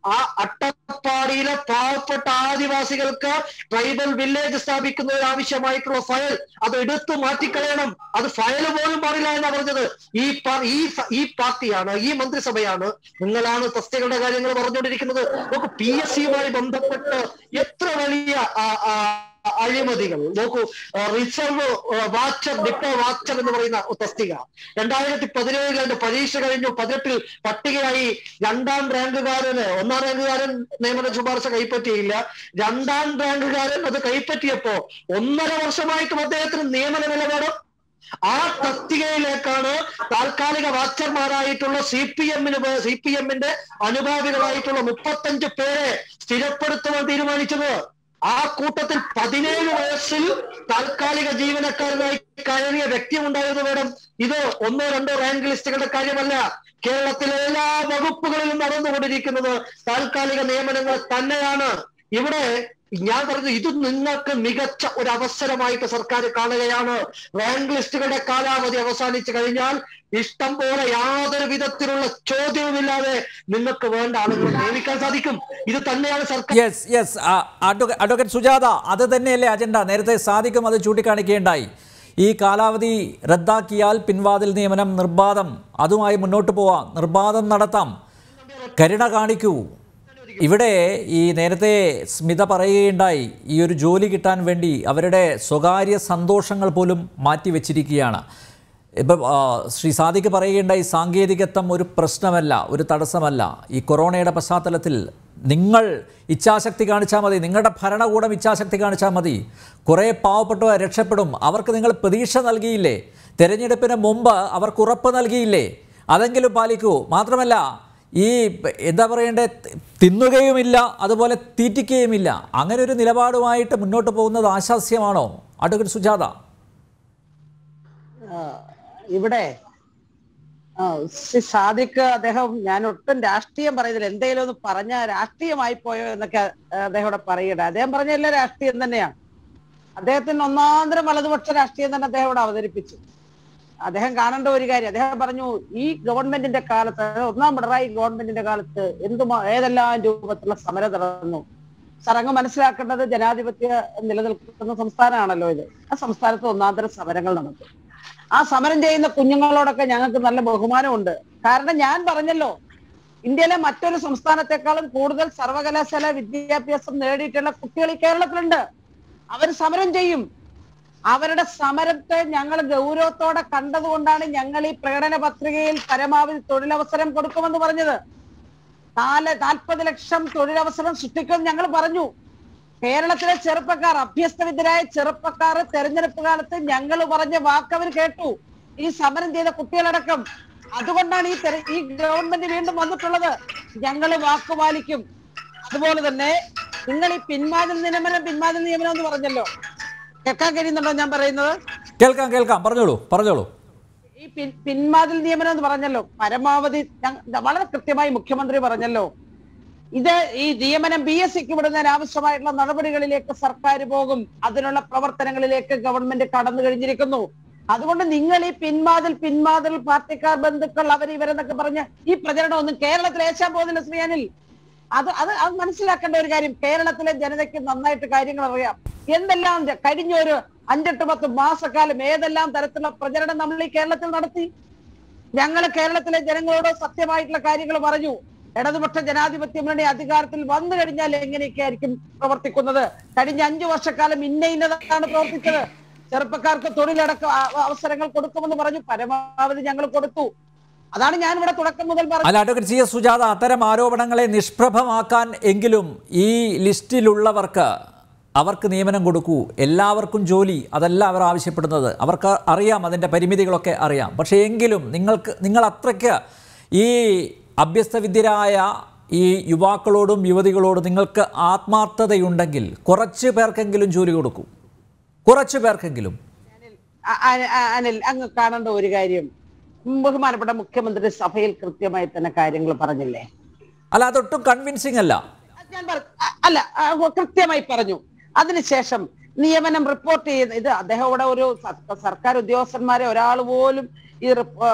ആ അട്ടപ്പാടിയിലെ പാവപ്പെട്ട ആദിവാസികൾക്ക് ട്രൈബൽ വില്ലേജ് സ്ഥാപിക്കുന്നതിന് ആവശ്യമായിട്ടുള്ള ഫയൽ അത് എടുത്തു മാറ്റിക്കളയണം അത് ഫയൽ പോലും പാടില്ല എന്നാ പറഞ്ഞത് ഈ പാ- ഈ സ- ഈ പാർട്ടിയാണ് ഈ മന്ത്രിസഭയാണ് നിങ്ങളാണ് തസ്തികളുടെ കാര്യങ്ങൾ പറഞ്ഞുകൊണ്ടിരിക്കുന്നത് നോക്കൂ പി എസ് സിയുമായി ബന്ധപ്പെട്ട് എത്ര വലിയ ആ, ആ, അഴിമതികൾ നോക്കൂ റിസർവ് വാച്ചർ ഡിപ്പോ വാച്ചർ എന്ന് പറയുന്ന തസ്തിക രണ്ടായിരത്തി പതിനേഴിൽ രണ്ട് പരീക്ഷ കഴിഞ്ഞു പതിനെട്ടിൽ പട്ടികയായി രണ്ടാം റാങ്കുകാരന് ഒന്നാം റാങ്കുകാരൻ നിയമന ശുപാർശ കൈപ്പറ്റിയില്ല രണ്ടാം റാങ്കുകാരൻ അത് കൈപ്പറ്റിയപ്പോ ഒന്നര വർഷമായിട്ടും അദ്ദേഹത്തിന് നിയമന നിലപാട് ആ തസ്തികയിലേക്കാണ് താൽക്കാലിക വാച്ചർമാരായിട്ടുള്ള സി പി എമ്മിന് സി പി എമ്മിന്റെ അനുഭാവികളായിട്ടുള്ള മുപ്പത്തഞ്ച് പേരെ സ്ഥിരപ്പെടുത്തുവാൻ തീരുമാനിച്ചത് ആ കൂട്ടത്തിൽ പതിനേഴ് വയസ്സിൽ താൽക്കാലിക ജീവനക്കാരനായി കയറിയ വ്യക്തിയുണ്ടായത് വേണം ഇത് ഒന്നോ രണ്ടോ റാങ്ക് ലിസ്റ്റുകളുടെ കാര്യമല്ല കേരളത്തിലെ എല്ലാ വകുപ്പുകളിലും നടന്നുകൊണ്ടിരിക്കുന്നത് താൽക്കാലിക നിയമനങ്ങൾ തന്നെയാണ് ഇവിടെ ഞാൻ പറഞ്ഞു ഇത് നിങ്ങൾക്ക് മികച്ച ഒരു അവസരമായിട്ട് സർക്കാർ കാണുകയാണ് റാങ്ക് ലിസ്റ്റുകളുടെ കാലാവധി അവസാനിച്ചു കഴിഞ്ഞാൽ ഇഷ്ടം പോലെ യാതൊരു വിധത്തിലുള്ള ചോദ്യവുമില്ലാതെ നിങ്ങൾക്ക് വേണ്ട ആളുകളെ നിയമിക്കാൻ സാധിക്കും ഇത് തന്നെയാണ് സർക്കാർ യെസ് യെസ് അഡ്വക്കേറ്റ് സുജാത അത് തന്നെയല്ലേ അജണ്ട നേരത്തെ സാധിക്കും അത് ചൂണ്ടിക്കാണിക്കുകയുണ്ടായി ഈ കാലാവധി റദ്ദാക്കിയാൽ പിൻവാതിൽ നിയമനം നിർബാധം അതുമായി മുന്നോട്ട് പോവാം നിർബാധം നടത്താം കരുണ കാണിക്കൂ ഇവിടെ ഈ നേരത്തെ സ്മിത പറയുകയുണ്ടായി ഈ ഒരു ജോലി കിട്ടാൻ വേണ്ടി അവരുടെ സ്വകാര്യ സന്തോഷങ്ങൾ പോലും മാറ്റിവെച്ചിരിക്കുകയാണ് ഇപ്പം ആ, ശ്രീ സാദിക്ക് പറയുകയുണ്ടായി സാങ്കേതികത്വം ഒരു പ്രശ്നമല്ല ഒരു തടസ്സമല്ല ഈ കൊറോണയുടെ പശ്ചാത്തലത്തിൽ നിങ്ങൾ ഇച്ഛാശക്തി കാണിച്ചാൽ മതി നിങ്ങളുടെ ഭരണകൂടം ഇച്ഛാശക്തി കാണിച്ചാൽ മതി കുറേ പാവപ്പെട്ടവർ രക്ഷപ്പെടും അവർക്ക് നിങ്ങൾ പ്രതീക്ഷ നൽകിയില്ലേ തെരഞ്ഞെടുപ്പിന് മുമ്പ് അവർക്ക് ഉറപ്പ് നൽകിയില്ലേ അതെങ്കിലും പാലിക്കൂ മാത്രമല്ല ഈ എന്താ പറയണ്ടേ തിന്നുകയുമില്ല അതുപോലെ തീറ്റിക്കുകയുമില്ല അങ്ങനെ ഒരു നിലപാടുമായിട്ട് മുന്നോട്ട് പോകുന്നത് ആശാസ്യമാണോ അഡ്വക്കേറ്റ് സുജാത ആ, ഇവിടെ ആ, ശ്രീ സാദിഖ് അദ്ദേഹം ഞാൻ ഒട്ടും രാഷ്ട്രീയം പറയുന്നില്ല എന്തെങ്കിലും ഒന്ന് പറഞ്ഞ രാഷ്ട്രീയമായി പോയോ എന്നൊക്കെ ആ, അദ്ദേഹം ഇവിടെ പറയട്ടെ അദ്ദേഹം പറഞ്ഞ എല്ലാം രാഷ്ട്രീയം തന്നെയാണ് അദ്ദേഹത്തിന് ഒന്നാന്തരം വലതുപക്ഷ രാഷ്ട്രീയം തന്നെ അദ്ദേഹം ഇവിടെ അവതരിപ്പിച്ചു അദ്ദേഹം കാണേണ്ട ഒരു കാര്യം അദ്ദേഹം പറഞ്ഞു ഈ ഗവൺമെന്റിന്റെ കാലത്ത് അതായത് ഒന്നാം പിണറായി ഗവൺമെന്റിന്റെ കാലത്ത് എന്തുമാ ഏതെല്ലാം രൂപത്തിലുള്ള സമരം നടന്നു സാർ അങ്ങ് മനസ്സിലാക്കേണ്ടത് ജനാധിപത്യ നിലനിൽക്കുന്ന സംസ്ഥാനമാണല്ലോ ഇത് ആ സംസ്ഥാനത്ത് ഒന്നാന്തരം സമരങ്ങൾ നടക്കും ആ സമരം ചെയ്യുന്ന കുഞ്ഞുങ്ങളോടൊക്കെ ഞങ്ങൾക്ക് നല്ല ബഹുമാനമുണ്ട് കാരണം ഞാൻ പറഞ്ഞല്ലോ ഇന്ത്യയിലെ മറ്റൊരു സംസ്ഥാനത്തെക്കാളും കൂടുതൽ സർവകലാശാല വിദ്യാഭ്യാസം നേടിയിട്ടുള്ള കുട്ടികൾ ഈ കേരളത്തിലുണ്ട് അവർ സമരം ചെയ്യും അവരുടെ സമരത്തെ ഞങ്ങൾ ഗൗരവത്തോടെ കണ്ടതുകൊണ്ടാണ് ഞങ്ങൾ ഈ പ്രകടന പത്രികയിൽ പരമാവധി തൊഴിലവസരം കൊടുക്കുമെന്ന് പറഞ്ഞത് നാല് നാൽപ്പത് ലക്ഷം തൊഴിലവസരം സൃഷ്ടിക്കുമെന്ന് ഞങ്ങൾ പറഞ്ഞു കേരളത്തിലെ ചെറുപ്പക്കാർ അഭ്യസ്തവിദ്യരായ ചെറുപ്പക്കാർ തെരഞ്ഞെടുപ്പ് കാലത്ത് ഞങ്ങൾ പറഞ്ഞ വാക്ക് അവർ കേട്ടു ഈ സമരം ചെയ്ത കുട്ടികളടക്കം അതുകൊണ്ടാണ് ഈ തെര- ഈ ഗവൺമെന്റ് വീണ്ടും വന്നിട്ടുള്ളത് ഞങ്ങൾ വാക്ക് പാലിക്കും അതുപോലെ തന്നെ നിങ്ങൾ ഈ പിന്മാതിൽ നിയമനം പിന്മാതിൽ നിയമനം എന്ന് പറഞ്ഞല്ലോ കേൾക്കാൻ കഴിയുന്നുണ്ടോ ഞാൻ പറയുന്നത് കേൾക്കാം കേൾക്കാം പറഞ്ഞോളൂ പറഞ്ഞോളൂ ഈ പിൻ- പിന്മാതിൽ നിയമനം എന്ന് പറഞ്ഞല്ലോ പരമാവധി ഞങ്ങ- വളരെ കൃത്യമായി മുഖ്യമന്ത്രി പറഞ്ഞല്ലോ ഇത് ഈ നിയമനം ബി എസ് സിക്ക് വിടുന്നതിന് ആവശ്യമായിട്ടുള്ള നടപടികളിലേക്ക് സർക്കാർ പോകും അതിനുള്ള പ്രവർത്തനങ്ങളിലേക്ക് ഗവൺമെന്റ് കടന്നു കഴിഞ്ഞിരിക്കുന്നു അതുകൊണ്ട് നിങ്ങൾ ഈ പിന്മാതിൽ പിന്മാതിൽ പാർട്ടിക്കാർ ബന്ധുക്കൾ അവർ ഇവരെന്നൊക്കെ പറഞ്ഞ് ഈ പ്രചരണം ഒന്നും കേരളത്തിൽ ഏശാൻ പോകുന്നില്ല ശ്രീയാനിൽ അത് അത് അത് മനസ്സിലാക്കേണ്ട ഒരു കാര്യം കേരളത്തിലെ ജനതയ്ക്ക് നന്നായിട്ട് കാര്യങ്ങൾ അറിയാം എന്തെല്ലാം ജ- കഴിഞ്ഞ ഒരു അഞ്ചെട്ട് പത്ത് മാസക്കാലം ഏതെല്ലാം തരത്തിലുള്ള പ്രചരണം നമ്മൾ ഈ കേരളത്തിൽ നടത്തി ഞങ്ങൾ കേരളത്തിലെ ജനങ്ങളോട് സത്യമായിട്ടുള്ള കാര്യങ്ങൾ പറഞ്ഞു ഇടതുപക്ഷ ജനാധിപത്യ മുന്നണി അധികാരത്തിൽ വന്നു കഴിഞ്ഞാൽ എങ്ങനെയൊക്കെ ആയിരിക്കും പ്രവർത്തിക്കുന്നത് കഴിഞ്ഞ അഞ്ചു വർഷക്കാലം ഇന്ന ഇന്നതാണ് പ്രവർത്തിച്ചത് ചെറുപ്പക്കാർക്ക് തൊഴിലടക്കം ആ- അവസരങ്ങൾ കൊടുക്കുമെന്ന് പറഞ്ഞു പരമാവധി ഞങ്ങൾ കൊടുത്തു അതാണ് ഞാൻ ഇവിടെ തുടക്കം മുതൽ പറഞ്ഞത് അല്ല അഡ്വക്കേറ്റ് സി എസ് സുജാത അത്തരം ആരോപണങ്ങളെ നിഷ്പ്രഭമാക്കാൻ എങ്കിലും ഈ ലിസ്റ്റിലുള്ളവർക്ക് അവർക്ക് നിയമനം കൊടുക്കൂ എല്ലാവർക്കും ജോലി അതല്ല അവർ ആവശ്യപ്പെടുന്നത് അവർക്ക് അറിയാം അതിൻ്റെ പരിമിതികളൊക്കെ അറിയാം പക്ഷേ എങ്കിലും നിങ്ങൾക്ക് നിങ്ങൾ അത്രയ്ക്ക് ഈ അഭ്യസ്തവിദ്യരായ ഈ യുവാക്കളോടും യുവതികളോടും നിങ്ങൾക്ക് ആത്മാർത്ഥതയുണ്ടെങ്കിൽ കുറച്ച് പേർക്കെങ്കിലും ജോലി കൊടുക്കൂ കുറച്ച് പേർക്കെങ്കിലും അ- അ- അ- അനിൽ അങ്ങ് കാണേണ്ട ഒരു കാര്യം ബഹുമാനപ്പെട്ട മുഖ്യമന്ത്രി സഭയിൽ കൃത്യമായി തന്നെ കാര്യങ്ങൾ പറഞ്ഞില്ലേ അല്ല അതൊട്ടും കൺവിൻസിങ് അല്ല അത് ഞാൻ പറ- അ- അല്ല ആ, കൃത്യമായി പറഞ്ഞു അതിനുശേഷം നിയമനം റിപ്പോർട്ട് ചെയ്യുന്ന ഇത് അദ്ദേഹം ഇവിടെ ഒരു സ- സർക്കാർ ഉദ്യോഗസ്ഥന്മാരെ ഒരാൾ പോലും ഈ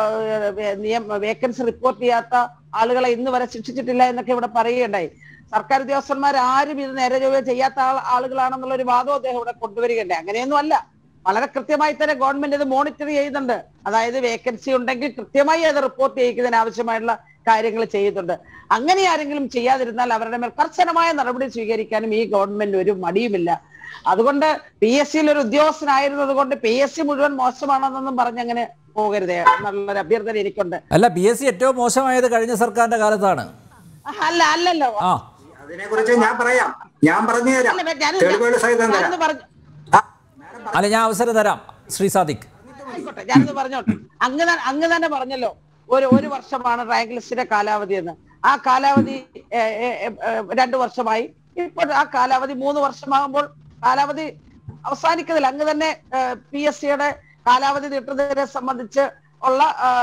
വേക്കൻസി റിപ്പോർട്ട് ചെയ്യാത്ത ആളുകളെ ഇന്ന് വരെ ശിക്ഷിച്ചിട്ടില്ല എന്നൊക്കെ ഇവിടെ പറയുകയുണ്ടായി സർക്കാർ ഉദ്യോഗസ്ഥന്മാർ ആരും ഇത് നേരെ ചൊവ്വേ ചെയ്യാത്ത ആൾ- ആളുകളാണെന്നുള്ള ഒരു വാദം അദ്ദേഹം ഇവിടെ കൊണ്ടുവരികയുണ്ടായി അങ്ങനെയൊന്നും അല്ല വളരെ കൃത്യമായി തന്നെ ഗവൺമെന്റ് ഇത് മോണിറ്റർ ചെയ്യുന്നുണ്ട് അതായത് വേക്കൻസി ഉണ്ടെങ്കിൽ കൃത്യമായി അത് റിപ്പോർട്ട് ചെയ്യിക്കുന്നതിന് ആവശ്യമായിട്ടുള്ള കാര്യങ്ങൾ ചെയ്യുന്നുണ്ട് അങ്ങനെ ആരെങ്കിലും ചെയ്യാതിരുന്നാൽ അവരുടെ മേൽ കർശനമായ നടപടി സ്വീകരിക്കാനും ഈ ഗവൺമെന്റ് ഒരു മടിയുമില്ല അതുകൊണ്ട് പി എസ് സിയിൽ ഒരു ഉദ്യോഗസ്ഥനായിരുന്നത് കൊണ്ട് പി എസ് സി മുഴുവൻ മോശമാണെന്നൊന്നും പറഞ്ഞങ്ങനെ പോകരുതേ എന്നുള്ളൊരു അഭ്യർത്ഥന എനിക്കുണ്ട് അല്ല പി എസ് സി ഏറ്റവും മോശമായത് കഴിഞ്ഞ സർക്കാരിന്റെ കാലത്താണ് അല്ല അല്ലല്ലോ ആ അതിനെ കുറിച്ച് ഞാൻ പറയാം ഞാൻ പറഞ്ഞു തരാം അല്ല, ഞാന് തെളിവുകൾ സഹിതം തരാം ഞാനൊന്ന് പറഞ്ഞു ആ, അല്ല ഞാൻ അവസരം തരാം ശ്രീ സാദിഖ് ആയിക്കോട്ടെ ഞാനത് പറഞ്ഞോട്ടെ അങ്ങ് ത- അങ്ങ് തന്നെ പറഞ്ഞല്ലോ ഒരു ഒരു വർഷമാണ് റാങ്ക് ലിസ്റ്റിന്റെ കാലാവധി എന്ന് ആ കാലാവധി ഏ, ഏ, ഏ, ഏ, രണ്ടു വർഷമായി ഇപ്പോൾ ആ കാലാവധി മൂന്ന് വർഷമാകുമ്പോൾ കാലാവധി അവസാനിക്കുന്നില്ല അങ്ങ് തന്നെ പി എസ് സിയുടെ കാലാവധി നീട്ടുന്നതിനെ സംബന്ധിച്ച് ഉള്ള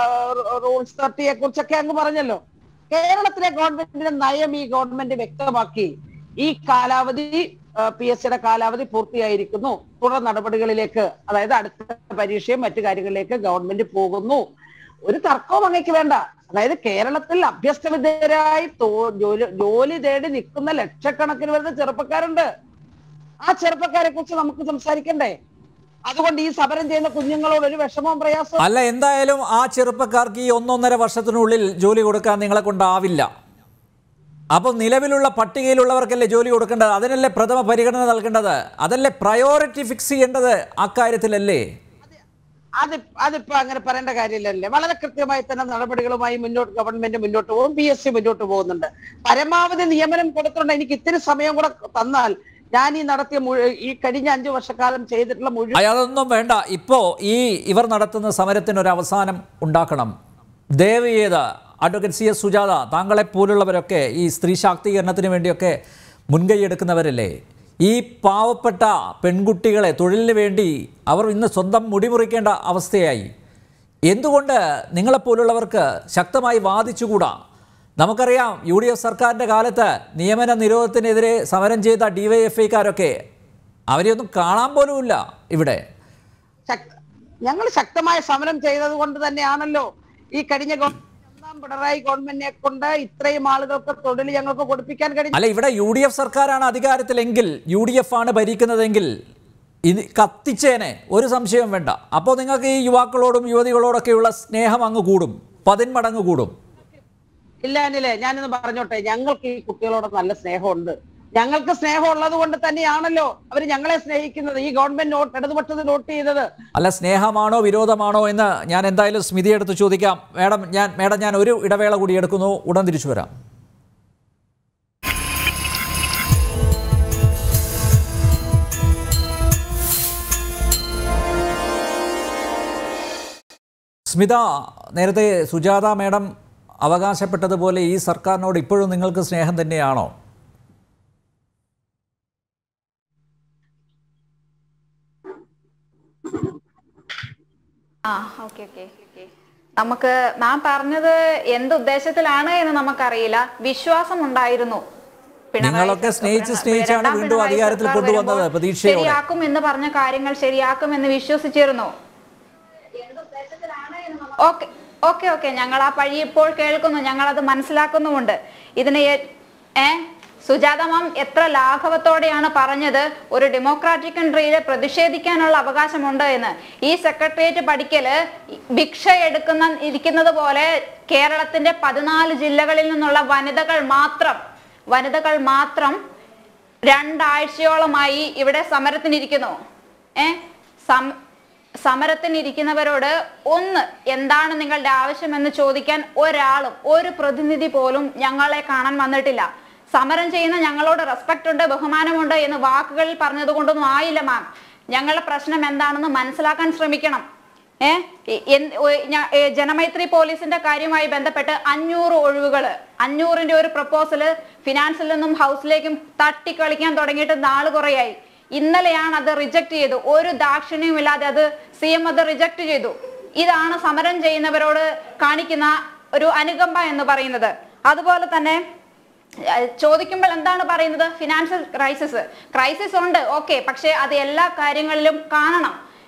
റൂൾസ് തേർട്ടിയെ കുറിച്ചൊക്കെ അങ്ങ് പറഞ്ഞല്ലോ കേരളത്തിലെ ഗവൺമെന്റിന്റെ നയം ഈ ഗവൺമെന്റ് വ്യക്തമാക്കി ഈ കാലാവധി പി എസ് സിയുടെ കാലാവധി പൂർത്തിയായിരിക്കുന്നു തുടർ നടപടികളിലേക്ക് അതായത് അടുത്ത പരീക്ഷയും മറ്റു കാര്യങ്ങളിലേക്ക് ഗവൺമെന്റ് പോകുന്നു ഒരു തർക്കവും അങ്ങേക്ക് വേണ്ട അതായത് കേരളത്തിൽ അഭ്യസ്ത വിദ്യരായി തോ- ജോലി ജോലി തേടി നിൽക്കുന്ന ലക്ഷക്കണക്കിന് വരുന്ന ചെറുപ്പക്കാരുണ്ട് ആ ചെറുപ്പക്കാരെ കുറിച്ച് നമുക്ക് സംസാരിക്കണ്ടേ അതുകൊണ്ട് ഈ സമരം ചെയ്യുന്ന കുഞ്ഞുങ്ങളോട് ഒരു വിഷമവും പ്രയാസവും അല്ല എന്തായാലും ആ ചെറുപ്പക്കാർക്ക് ഈ ഒന്നൊന്നര വർഷത്തിനുള്ളിൽ ജോലി കൊടുക്കാൻ നിങ്ങളെ കൊണ്ടാവില്ല അപ്പോൾ നിലവിലുള്ള പട്ടികയിലുള്ളവർക്കല്ലേ ജോലി കൊടുക്കേണ്ടത് അതിനല്ലേ പ്രഥമ പരിഗണന നൽകേണ്ടത് അതല്ലേ പ്രയോറിറ്റി ഫിക്സ് ചെയ്യേണ്ടത് അക്കാര്യത്തിലല്ലേ അത് അതിപ്പോ അങ്ങനെ പറയേണ്ട കാര്യമില്ലല്ലേ വളരെ കൃത്യമായി തന്നെ നടപടികളുമായി മുന്നോട്ട് ഗവൺമെന്റ് മുന്നോട്ട് പോകും പി എസ് സി മുന്നോട്ട് പോകുന്നുണ്ട് പരമാവധി നിയമനം കൊടുത്തുകൊണ്ട് എനിക്ക് ഇത്തിരി സമയം കൂടെ തന്നാൽ ഞാൻ ഈ നടത്തിയ മുഴു- ഈ കഴിഞ്ഞ അഞ്ചു വർഷക്കാലം ചെയ്തിട്ടുള്ള മുഴുവൻ അയ്യ, അതൊന്നും വേണ്ട ഇപ്പോൾ ഈ ഇവർ നടത്തുന്ന സമരത്തിന് ഒരു അവസാനം ഉണ്ടാക്കണം ദയവ് ചെയ്ത് അഡ്വക്കേറ്റ് സി എസ് സുജാത താങ്കളെ പോലുള്ളവരൊക്കെ ഈ സ്ത്രീ ശാക്തീകരണത്തിന് വേണ്ടിയൊക്കെ മുൻകൈ എടുക്കുന്നവരല്ലേ ഈ പാവപ്പെട്ട പെൺകുട്ടികളെ തൊഴിലിന് വേണ്ടി അവർ ഇന്ന് സ്വന്തം മുടിമുറിക്കേണ്ട അവസ്ഥയായി എന്തുകൊണ്ട് നിങ്ങളെപ്പോലുള്ളവർക്ക് ശക്തമായി വാദിച്ചുകൂടാ നമുക്കറിയാം യു ഡി എഫ് സർക്കാരിൻ്റെ കാലത്ത് നിയമന നിരോധത്തിനെതിരെ സമരം ചെയ്ത ഡി വൈ എഫ് ഐക്കാരൊക്കെ അവരെയൊന്നും കാണാൻ പോലുമില്ല ഇവിടെ ശക്ത- ഞങ്ങൾ ശക്തമായ സമരം ചെയ്തത് കൊണ്ട് തന്നെയാണല്ലോ ഈ കഴിഞ്ഞ ഗവ- ഒന്നാം പിണറായി ഗവൺമെന്റിനെ കൊണ്ട് ഇത്രയും ആളുകൾക്ക് തൊഴിൽ ഞങ്ങൾക്ക് കൊടുപ്പിക്കാൻ കഴിഞ്ഞു അല്ല ഇവിടെ യു ഡി എഫ് സർക്കാരാണ് അധികാരത്തിലെങ്കിൽ യു ഡി എഫ് ആണ് ഭരിക്കുന്നതെങ്കിൽ ഇത് കത്തിച്ചേനെ ഒരു സംശയവും വേണ്ട അപ്പോൾ നിങ്ങൾക്ക് ഈ യുവാക്കളോടും യുവതികളോടൊക്കെയുള്ള സ്നേഹം അങ്ങ് കൂടും പതിന്മടങ്ങ് കൂടും ഇല്ല അനിലെ ഞാനൊന്ന് പറഞ്ഞോട്ടെ ഞങ്ങൾക്ക് ഈ കുട്ടികളോട് നല്ല സ്നേഹമുണ്ട് ഞങ്ങൾക്ക് സ്നേഹം ഉള്ളത് കൊണ്ട് തന്നെയാണല്ലോ അവർ ഞങ്ങളെ സ്നേഹിക്കുന്നത് ഈ ഗവൺമെന്റ് നോട്ട് ഇടതുപക്ഷത്തിൽ നോട്ട് ചെയ്തത് അല്ല സ്നേഹമാണോ വിരോധമാണോ എന്ന് ഞാൻ എന്തായാലും സ്മിതിയെടുത്ത് ചോദിക്കാം മാഡം ഞാൻ മാഡം ഞാൻ ഒരു ഇടവേള കൂടി എടുക്കുന്നു ഉടൻ തിരിച്ചു വരാം സ്മിത നേരത്തെ സുജാത മാഡം അവകാശപ്പെട്ടതുപോലെ ഈ സർക്കാരിനോട് ഇപ്പോഴും നിങ്ങൾക്ക് സ്നേഹം തന്നെയാണോ ആ ഓക്കെ ഓക്കെ നമുക്ക് നാം പറഞ്ഞത് എന്ത് ഉദ്ദേശത്തിലാണ് എന്ന് നമുക്കറിയില്ല വിശ്വാസം ഉണ്ടായിരുന്നു പിണറായി നിങ്ങളൊക്കെ സർക്കാർ- സ്നേഹിച്ച് പിണ- സ്നേഹിച്ചാണ് രണ്ടാം വീണ്ടും പിണറായി അധികാരത്തിൽ സർക്കാർ കൊണ്ടുവന്നത് വരുമ്പോൾ പ്രതീക്ഷയോടെ. ശരിയാക്കും എന്ന് പറഞ്ഞ കാര്യങ്ങൾ ശരിയാക്കും എന്ന് വിശ്വസിച്ചിരുന്നു ഓക്കെ ഓക്കെ ഓക്കെ ഞങ്ങൾ ആ പഴി ഇപ്പോൾ കേൾക്കുന്നു ഞങ്ങൾ അത് മനസ്സിലാക്കുന്നുമുണ്ട് ഇതിനെ എ- ഏ സുജാത മാം എത്ര ലാഘവത്തോടെയാണ് പറഞ്ഞത് ഒരു ഡെമോക്രാറ്റിക് കൺട്രിയിൽ പ്രതിഷേധിക്കാനുള്ള അവകാശമുണ്ട് എന്ന് ഈ സെക്രട്ടേറിയറ്റ് പഠിക്കല് ഭിക്ഷ എടുക്കുന്ന ഇരിക്കുന്നത് പോലെ കേരളത്തിന്റെ പതിനാല് ജില്ലകളിൽ നിന്നുള്ള വനിതകൾ മാത്രം വനിതകൾ മാത്രം രണ്ടാഴ്ചയോളമായി ഇവിടെ സമരത്തിനിരിക്കുന്നു ഏ സം സമരത്തിനിരിക്കുന്നവരോട് ഒന്ന് എന്താണ് നിങ്ങളുടെ ആവശ്യമെന്ന് ചോദിക്കാൻ ഒരാളും ഒരു പ്രതിനിധി പോലും ഞങ്ങളെ കാണാൻ വന്നിട്ടില്ല സമരം ചെയ്യുന്ന ഞങ്ങളോട് റെസ്പെക്ട് ഉണ്ട് ബഹുമാനമുണ്ട് എന്ന് വാക്കുകളിൽ പറഞ്ഞത് കൊണ്ടൊന്നും ആയില്ല മാം ഞങ്ങളുടെ പ്രശ്നം എന്താണെന്ന് മനസ്സിലാക്കാൻ ശ്രമിക്കണം ഏ എ- എന്ത് ഒ- ഞാ- ഏ, ജനമൈത്രി പോലീസിന്റെ കാര്യവുമായി ബന്ധപ്പെട്ട് അഞ്ഞൂറ് ഒഴിവുകള് അഞ്ഞൂറിന്റെ ഒരു പ്രപ്പോസല് ഫിനാൻസിൽ നിന്നും ഹൗസിലേക്കും തട്ടിക്കളിക്കാൻ തുടങ്ങിയിട്ട് നാള് കുറയായി ഇന്നലെയാണ് അത് റിജക്ട് ചെയ്തു ഒരു ദാക്ഷിണ്യവും ഇല്ലാതെ അത് സി എം അത് റിജക്ട് ചെയ്തു ഇതാണ് സമരം ചെയ്യുന്നവരോട് കാണിക്കുന്ന ഒരു അനുകമ്പ എന്ന് പറയുന്നത് അതുപോലെ തന്നെ ഏഹ് ചോദിക്കുമ്പോൾ എന്താണ് പറയുന്നത് ഫിനാൻഷ്യൽ ക്രൈസിസ് ക്രൈസിസ് ഉണ്ട് ഓക്കെ പക്ഷെ അത് എല്ലാ കാര്യങ്ങളിലും കാണണം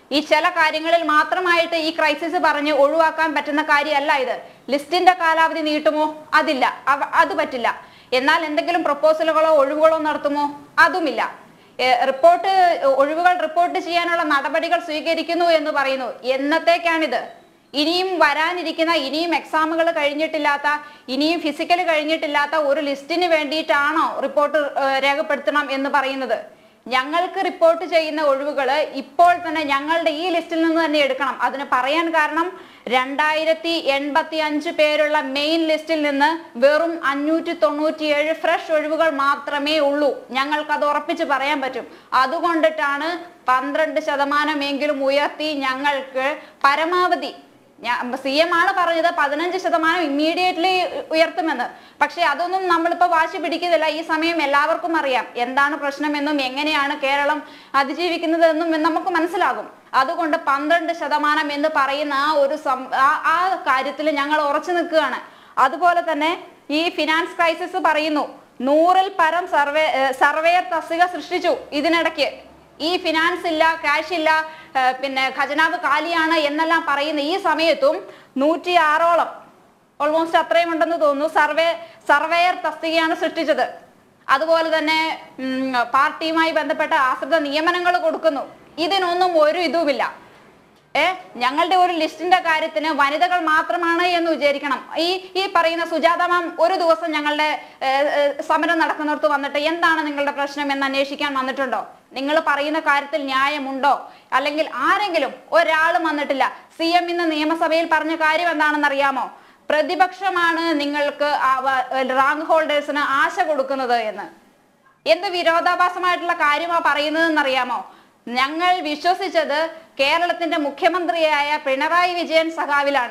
ഈ ചില കാര്യങ്ങളിൽ മാത്രമായിട്ട് ഈ ക്രൈസിസ് പറഞ്ഞ് ഒഴിവാക്കാൻ പറ്റുന്ന കാര്യമല്ല ഇത് ലിസ്റ്റിന്റെ കാലാവധി നീട്ടുമോ അതില്ല അവ- അത് പറ്റില്ല എന്നാൽ എന്തെങ്കിലും പ്രപ്പോസലുകളോ ഒഴിവുകളോ നടത്തുമോ അതുമില്ല ഏഹ് റിപ്പോർട്ട് ഒഴിവുകൾ റിപ്പോർട്ട് ചെയ്യാനുള്ള നടപടികൾ സ്വീകരിക്കുന്നു എന്ന് പറയുന്നു എന്നത്തേക്കാണിത് ഇനിയും വരാനിരിക്കുന്ന ഇനിയും എക്സാമുകൾ കഴിഞ്ഞിട്ടില്ലാത്ത ഇനിയും ഫിസിക്കൽ കഴിഞ്ഞിട്ടില്ലാത്ത ഒരു ലിസ്റ്റിന് വേണ്ടിയിട്ടാണോ റിപ്പോർട്ട് ഏഹ് രേഖപ്പെടുത്തണം എന്ന് പറയുന്നത് ഞങ്ങൾക്ക് റിപ്പോർട്ട് ചെയ്യുന്ന ഒഴിവുകൾ ഇപ്പോൾ തന്നെ ഞങ്ങളുടെ ഈ ലിസ്റ്റിൽ നിന്ന് തന്നെ എടുക്കണം അതിന് പറയാൻ കാരണം രണ്ടായിരത്തി എൺപത്തി അഞ്ച് പേരുള്ള മെയിൻ ലിസ്റ്റിൽ നിന്ന് വെറും അഞ്ഞൂറ്റി തൊണ്ണൂറ്റിയേഴ് ഫ്രഷ് ഒഴിവുകൾ മാത്രമേ ഉള്ളൂ ഞങ്ങൾക്ക് അത് ഉറപ്പിച്ച് പറയാൻ പറ്റും അതുകൊണ്ടിട്ടാണ് പന്ത്രണ്ട് ശതമാനമെങ്കിലും ഉയർത്തി ഞങ്ങൾക്ക് പരമാവധി സി എം ആണ് പറഞ്ഞത് പതിനഞ്ച് ശതമാനം ഇമ്മീഡിയറ്റ്ലി ഉയർത്തുമെന്ന് പക്ഷെ അതൊന്നും നമ്മളിപ്പോ വാശി പിടിക്കുന്നില്ല ഈ സമയം എല്ലാവർക്കും അറിയാം എന്താണ് പ്രശ്നമെന്നും എങ്ങനെയാണ് കേരളം അതിജീവിക്കുന്നത് എന്നും നമുക്ക് മനസ്സിലാകും അതുകൊണ്ട് പന്ത്രണ്ട് ശതമാനം എന്ന് പറയുന്ന ആ ഒരു സം- ആ- ആ കാര്യത്തിൽ ഞങ്ങൾ ഉറച്ചു നിൽക്കുകയാണ് അതുപോലെ തന്നെ ഈ ഫിനാൻസ് ക്രൈസിസ് പറയുന്നു നൂറിൽ പരം സർവേ സർവേയർ തസ്തിക സൃഷ്ടിച്ചു ഇതിനിടയ്ക്ക് ഈ ഫിനാൻസ് ഇല്ല ക്യാഷ് ഇല്ല ഏർ പിന്നെ ഖജനാവ് കാലിയാണ് എന്നെല്ലാം പറയുന്ന ഈ സമയത്തും നൂറ്റി ആറോളം ഓൾമോസ്റ്റ് അത്രയും ഉണ്ടെന്ന് തോന്നുന്നു സർവേ സർവേയർ തസ്തികയാണ് സൃഷ്ടിച്ചത് അതുപോലെ തന്നെ ഉം, പാർട്ടിയുമായി ബന്ധപ്പെട്ട ആശ്രിത നിയമനങ്ങൾ കൊടുക്കുന്നു ഇതിനൊന്നും ഒരു ഇതുമില്ല ഏ ഞങ്ങളുടെ ഒരു ലിസ്റ്റിന്റെ കാര്യത്തിന് വനിതകൾ മാത്രമാണ് എന്ന് വിചാരിക്കണം ഈ ഈ പറയുന്ന സുജാത മാം ഒരു ദിവസം ഞങ്ങളുടെ ഏ, ഏ, സമരം നടക്കുന്നിടത്ത് വന്നിട്ട് എന്താണ് നിങ്ങളുടെ പ്രശ്നം എന്ന് അന്വേഷിക്കാൻ വന്നിട്ടുണ്ടോ നിങ്ങൾ പറയുന്ന കാര്യത്തിൽ ന്യായമുണ്ടോ അല്ലെങ്കിൽ ആരെങ്കിലും ഒരാളും വന്നിട്ടില്ല സി എം ഇന്ന് നിയമസഭയിൽ പറഞ്ഞ കാര്യം എന്താണെന്ന് അറിയാമോ പ്രതിപക്ഷമാണ് നിങ്ങൾക്ക് റാങ്ക് ഹോൾഡേഴ്സിന് ആശ കൊടുക്കുന്നത് എന്ന് എന്ത് വിരോധാഭാസമായിട്ടുള്ള കാര്യമാ പറയുന്നതെന്നറിയാമോ ഞങ്ങൾ വിശ്വസിച്ചത് കേരളത്തിന്റെ മുഖ്യമന്ത്രിയായ പിണറായി വിജയൻ സഖാവിലാണ്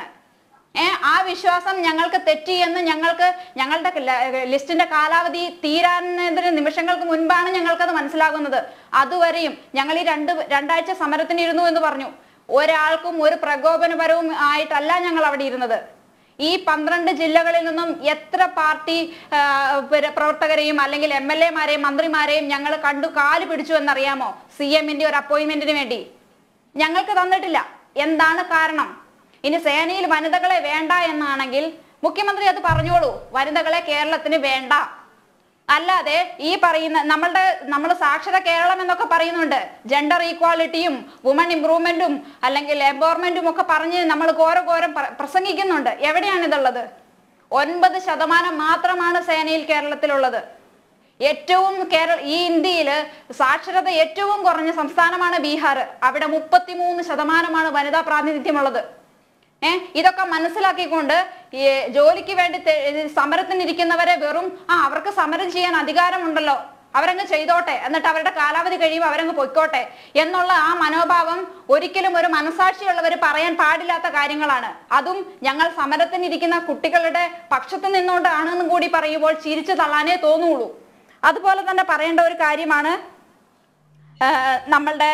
ഏ ആ വിശ്വാസം ഞങ്ങൾക്ക് തെറ്റി എന്ന് ഞങ്ങൾക്ക് ഞങ്ങളുടെ ല- ലിസ്റ്റിന്റെ കാലാവധി തീരാനതിന് നിമിഷങ്ങൾക്ക് മുൻപാണ് ഞങ്ങൾക്കത് മനസ്സിലാകുന്നത് അതുവരെയും ഞങ്ങൾ ഈ രണ്ട് രണ്ടാഴ്ച സമരത്തിന് ഇരുന്നു എന്ന് പറഞ്ഞു ഒരാൾക്കും ഒരു പ്രകോപനപരവും ആയിട്ടല്ല ഞങ്ങൾ അവിടെ ഇരുന്നത് ഈ പന്ത്രണ്ട് ജില്ലകളിൽ നിന്നും എത്ര പാർട്ടി ആ, പിന്നെ പ്രവർത്തകരെയും അല്ലെങ്കിൽ എം എൽ എമാരെയും മന്ത്രിമാരെയും ഞങ്ങൾ കണ്ടു കാല് പിടിച്ചു എന്നറിയാമോ സി എമ്മിന്റെ ഒരു അപ്പോയിന്റ്മെന്റിന് വേണ്ടി ഞങ്ങൾക്ക് തന്നിട്ടില്ല എന്താണ് കാരണം ഇനി സേനയിൽ വനിതകളെ വേണ്ട എന്നാണെങ്കിൽ മുഖ്യമന്ത്രി അത് പറഞ്ഞോളൂ വനിതകളെ കേരളത്തിന് വേണ്ട അല്ലാതെ ഈ പറയുന്ന നമ്മളുടെ നമ്മൾ സാക്ഷര കേരളം എന്നൊക്കെ പറയുന്നുണ്ട് ജെൻഡർ ഈക്വാലിറ്റിയും വുമൺ ഇംപ്രൂവ്മെന്റും അല്ലെങ്കിൽ എംപവർമെന്റും ഒക്കെ പറഞ്ഞ് നമ്മൾ ഘോര ഘോരം പ്ര- പ്രസംഗിക്കുന്നുണ്ട് എവിടെയാണ് ഇതുള്ളത് ഒൻപത് ശതമാനം മാത്രമാണ് സേനയിൽ കേരളത്തിലുള്ളത് ഏറ്റവും കേരള ഈ ഇന്ത്യയിൽ സാക്ഷരത ഏറ്റവും കുറഞ്ഞ സംസ്ഥാനമാണ് ബീഹാർ അവിടെ മുപ്പത്തിമൂന്ന് ശതമാനമാണ് വനിതാ പ്രാതിനിധ്യമുള്ളത് ഏ ഇതൊക്കെ മനസ്സിലാക്കിക്കൊണ്ട് ഈ ജോലിക്ക് വേണ്ടി തെ- ഇത് സമരത്തിനിരിക്കുന്നവരെ വെറും ആ അവർക്ക് സമരം ചെയ്യാൻ അധികാരമുണ്ടല്ലോ അവരങ്ങ് ചെയ്തോട്ടെ എന്നിട്ട് അവരുടെ കാലാവധി കഴിയുമ്പോൾ അവരങ്ങ് പൊയ്ക്കോട്ടെ എന്നുള്ള ആ മനോഭാവം ഒരിക്കലും ഒരു മനസാക്ഷിയുള്ളവർ പറയാൻ പാടില്ലാത്ത കാര്യങ്ങളാണ് അതും ഞങ്ങൾ സമരത്തിനിരിക്കുന്ന കുട്ടികളുടെ പക്ഷത്ത് നിന്നുകൊണ്ടാണെന്നും കൂടി പറയുമ്പോൾ ചിരിച്ചു തള്ളാനേ തോന്നുള്ളൂ അതുപോലെ തന്നെ പറയേണ്ട ഒരു കാര്യമാണ് ആ, നമ്മളുടെ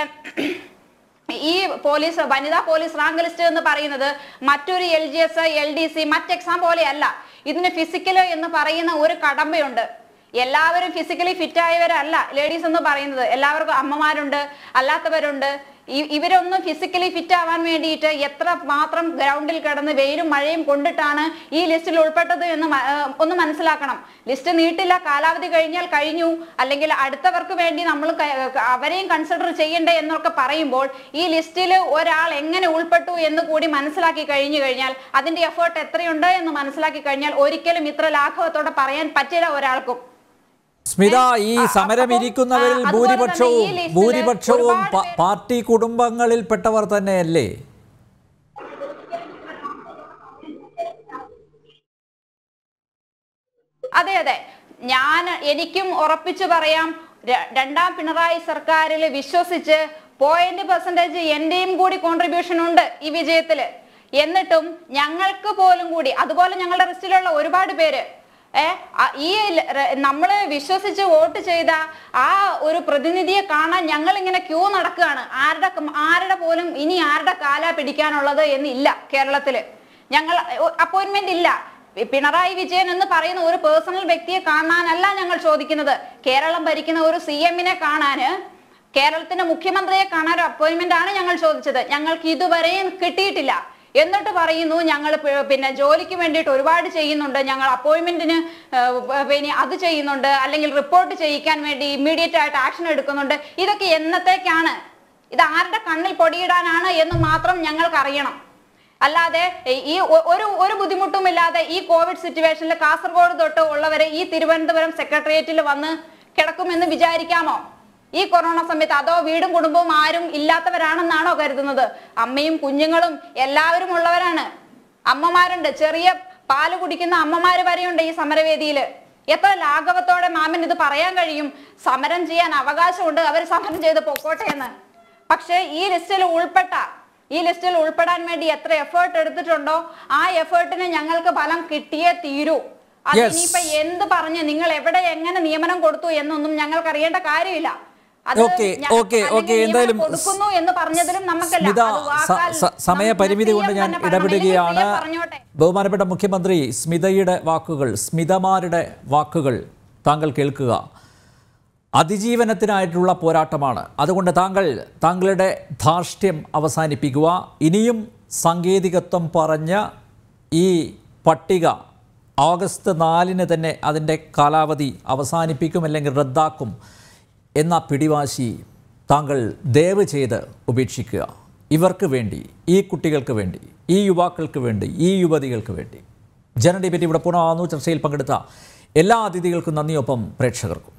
ഈ പോലീസ് വനിതാ പോലീസ് റാങ്ക് ലിസ്റ്റ് എന്ന് പറയുന്നത് മറ്റൊരു L G S L D C മറ്റ് എക്സാം പോലെയല്ല ഇതിന് ഫിസിക്കല് എന്ന് പറയുന്ന ഒരു കടമ്പയുണ്ട് എല്ലാവരും ഫിസിക്കലി ഫിറ്റ് ആയവരല്ല ലേഡീസ് എന്ന് പറയുന്നത് എല്ലാവർക്കും അമ്മമാരുണ്ട് അല്ലാത്തവരുണ്ട് ഇ- ഇവരൊന്നും ഫിസിക്കലി ഫിറ്റ് ആവാൻ വേണ്ടിയിട്ട് എത്ര മാത്രം ഗ്രൗണ്ടിൽ കിടന്ന് വെയിലും മഴയും കൊണ്ടിട്ടാണ് ഈ ലിസ്റ്റിൽ ഉൾപ്പെട്ടത് എന്ന് മ- ഏർ ഒന്ന് മനസ്സിലാക്കണം ലിസ്റ്റ് നീട്ടില്ല കാലാവധി കഴിഞ്ഞാൽ കഴിഞ്ഞു അല്ലെങ്കിൽ അടുത്തവർക്ക് വേണ്ടി നമ്മൾ ക- അവരെയും കൺസിഡർ ചെയ്യണ്ടേ എന്നൊക്കെ പറയുമ്പോൾ ഈ ലിസ്റ്റിൽ ഒരാൾ എങ്ങനെ ഉൾപ്പെട്ടു എന്ന് കൂടി മനസ്സിലാക്കി കഴിഞ്ഞു കഴിഞ്ഞാൽ അതിന്റെ എഫേർട്ട് എത്രയുണ്ട് എന്ന് മനസ്സിലാക്കി കഴിഞ്ഞാൽ ഒരിക്കലും ഇത്ര ലാഘവത്തോടെ പറയാൻ പറ്റില്ല ഒരാൾക്കും സ്മിത ഈ ആ, സമരം അപ്പം, ഇരിക്കുന്നവരിൽ ആ, അതുപോലെ തന്നെ ഭൂരിപക്ഷവും ഈ ലിസ്റ്റില് ഭൂരിപക്ഷവും ഒരുപാട് പ- പേര് പാർട്ടി കുടുംബങ്ങളിൽപ്പെട്ടവർ തന്നെയല്ലേ അതെ അതെ ഞാൻ എനിക്കും ഉറപ്പിച്ചു പറയാം ര- രണ്ടാം പിണറായി സർക്കാരിൽ വിശ്വസിച്ച് പോയിന്റ് പെർസെന്റേജ് എന്റെയും കൂടി കോൺട്രിബ്യൂഷൻ ഉണ്ട് ഈ വിജയത്തില് എന്നിട്ടും ഞങ്ങൾക്ക് പോലും കൂടി അതുപോലെ ഞങ്ങളുടെ ലിസ്റ്റിലുള്ള ഒരുപാട് പേര് ഏ ആ- ഈ ല- ര- നമ്മള് വിശ്വസിച്ച് വോട്ട് ചെയ്ത ആ ഒരു പ്രതിനിധിയെ കാണാൻ ഞങ്ങൾ ഇങ്ങനെ ക്യൂ നടക്കുകയാണ് ആരുടെ ക- ആരുടെ പോലും ഇനി ആരുടെ കാല പിടിക്കാനുള്ളത് എന്നില്ല കേരളത്തില് ഞങ്ങൾ അപ്പോയിന്റ്മെന്റ് ഇല്ല പി- പിണറായി വിജയൻ എന്ന് പറയുന്ന ഒരു പേഴ്സണൽ വ്യക്തിയെ കാണാനല്ല ഞങ്ങൾ ചോദിക്കുന്നത് കേരളം ഭരിക്കുന്ന ഒരു സി എമ്മിനെ കാണാന് കേരളത്തിന്റെ മുഖ്യമന്ത്രിയെ കാണാൻ ഒരു അപ്പോയിന്റ്മെന്റ് ആണ് ഞങ്ങൾ ചോദിച്ചത് ഞങ്ങൾക്ക് ഇതുവരെയും കിട്ടിയിട്ടില്ല എന്നിട്ട് പറയുന്നു ഞങ്ങൾ പി- പിന്നെ ജോലിക്ക് വേണ്ടിയിട്ട് ഒരുപാട് ചെയ്യുന്നുണ്ട് ഞങ്ങൾ അപ്പോയിന്റ്മെന്റിന് പിന്നെ അത് ചെയ്യുന്നുണ്ട് അല്ലെങ്കിൽ റിപ്പോർട്ട് ചെയ്യിക്കാൻ വേണ്ടി ഇമ്മീഡിയറ്റ് ആയിട്ട് ആക്ഷൻ എടുക്കുന്നുണ്ട് ഇതൊക്കെ എന്നത്തേക്കാണ് ഇത് ആരുടെ കണ്ണിൽ പൊടിയിടാനാണ് എന്ന് മാത്രം ഞങ്ങൾക്ക് അറിയണം അല്ലാതെ ഈ ഒ- ഒരു ഒരു ബുദ്ധിമുട്ടും ഇല്ലാതെ ഈ കോവിഡ് സിറ്റുവേഷനിൽ കാസർഗോഡ് തൊട്ട് ഉള്ളവരെ ഈ തിരുവനന്തപുരം സെക്രട്ടേറിയറ്റിൽ വന്ന് കിടക്കുമെന്ന് വിചാരിക്കാമോ ഈ കൊറോണ സമയത്ത് അതോ വീടും കുടുംബവും ആരും ഇല്ലാത്തവരാണെന്നാണോ കരുതുന്നത് അമ്മയും കുഞ്ഞുങ്ങളും എല്ലാവരും ഉള്ളവരാണ് അമ്മമാരുണ്ട് ചെറിയ പാല് കുടിക്കുന്ന അമ്മമാര് വരെയുണ്ട് ഈ സമരവേദിയില് എത്ര ലാഘവത്തോടെ മാമൻ ഇത് പറയാൻ കഴിയും സമരം ചെയ്യാൻ അവകാശമുണ്ട് അവർ സമരം ചെയ്ത് പൊക്കോട്ടെ എന്ന് പക്ഷേ ഈ ലിസ്റ്റിൽ ഉൾപ്പെട്ട ഈ ലിസ്റ്റിൽ ഉൾപ്പെടാൻ വേണ്ടി എത്ര എഫേർട്ട് എടുത്തിട്ടുണ്ടോ ആ എഫേർട്ടിന് ഞങ്ങൾക്ക് ഫലം കിട്ടിയേ തീരൂ അത് Yes. ഇനിയിപ്പോ എന്ത് പറഞ്ഞ് നിങ്ങൾ എവിടെ എങ്ങനെ നിയമനം കൊടുത്തു എന്നൊന്നും ഞങ്ങൾക്ക് അറിയേണ്ട കാര്യമില്ല അത് ഓക്കെ ഞ- ഓക്കെ അല്ലെങ്കിൽ ഓക്കെ നിയമനം എന്തായാലും കൊടുക്കുന്നു എന്ന് പറഞ്ഞതിലും നമുക്കല്ല സ്മിത അത് സ- വാക്കാൽ സ- സമയപരിമിതി കൊണ്ട് നമുക്ക് ഞാൻ CM തന്നെ പറയണം. ഇടപെടുകയാണ് ഇല്ലെങ്കിൽ CM പറഞ്ഞോട്ടെ ബഹുമാനപ്പെട്ട മുഖ്യമന്ത്രി സ്മിതയുടെ വാക്കുകൾ സ്മിതമാരുടെ വാക്കുകൾ താങ്കൾ കേൾക്കുക അതിജീവനത്തിനായിട്ടുള്ള പോരാട്ടമാണ് അതുകൊണ്ട് താങ്കൾ താങ്കളുടെ ധാർഷ്ട്യം അവസാനിപ്പിക്കുക ഇനിയും സാങ്കേതികത്വം പറഞ്ഞ ഈ പട്ടിക ഓഗസ്റ്റ് നാലിന് തന്നെ അതിൻ്റെ കാലാവധി അവസാനിപ്പിക്കും അല്ലെങ്കിൽ റദ്ദാക്കും എന്ന പിടിവാശി താങ്കൾ ദയവ് ചെയ്ത് ഉപേക്ഷിക്കുക ഇവർക്ക് വേണ്ടി ഈ കുട്ടികൾക്ക് വേണ്ടി ഈ യുവാക്കൾക്ക് വേണ്ടി ഈ യുവതികൾക്ക് വേണ്ടി ജന ഡിബേറ്റ് ഇവിടെ പൂർണ്ണമാകുന്നു ചർച്ചയിൽ പങ്കെടുത്ത എല്ലാ അതിഥികൾക്കും നന്ദിയൊപ്പം പ്രേക്ഷകർക്കും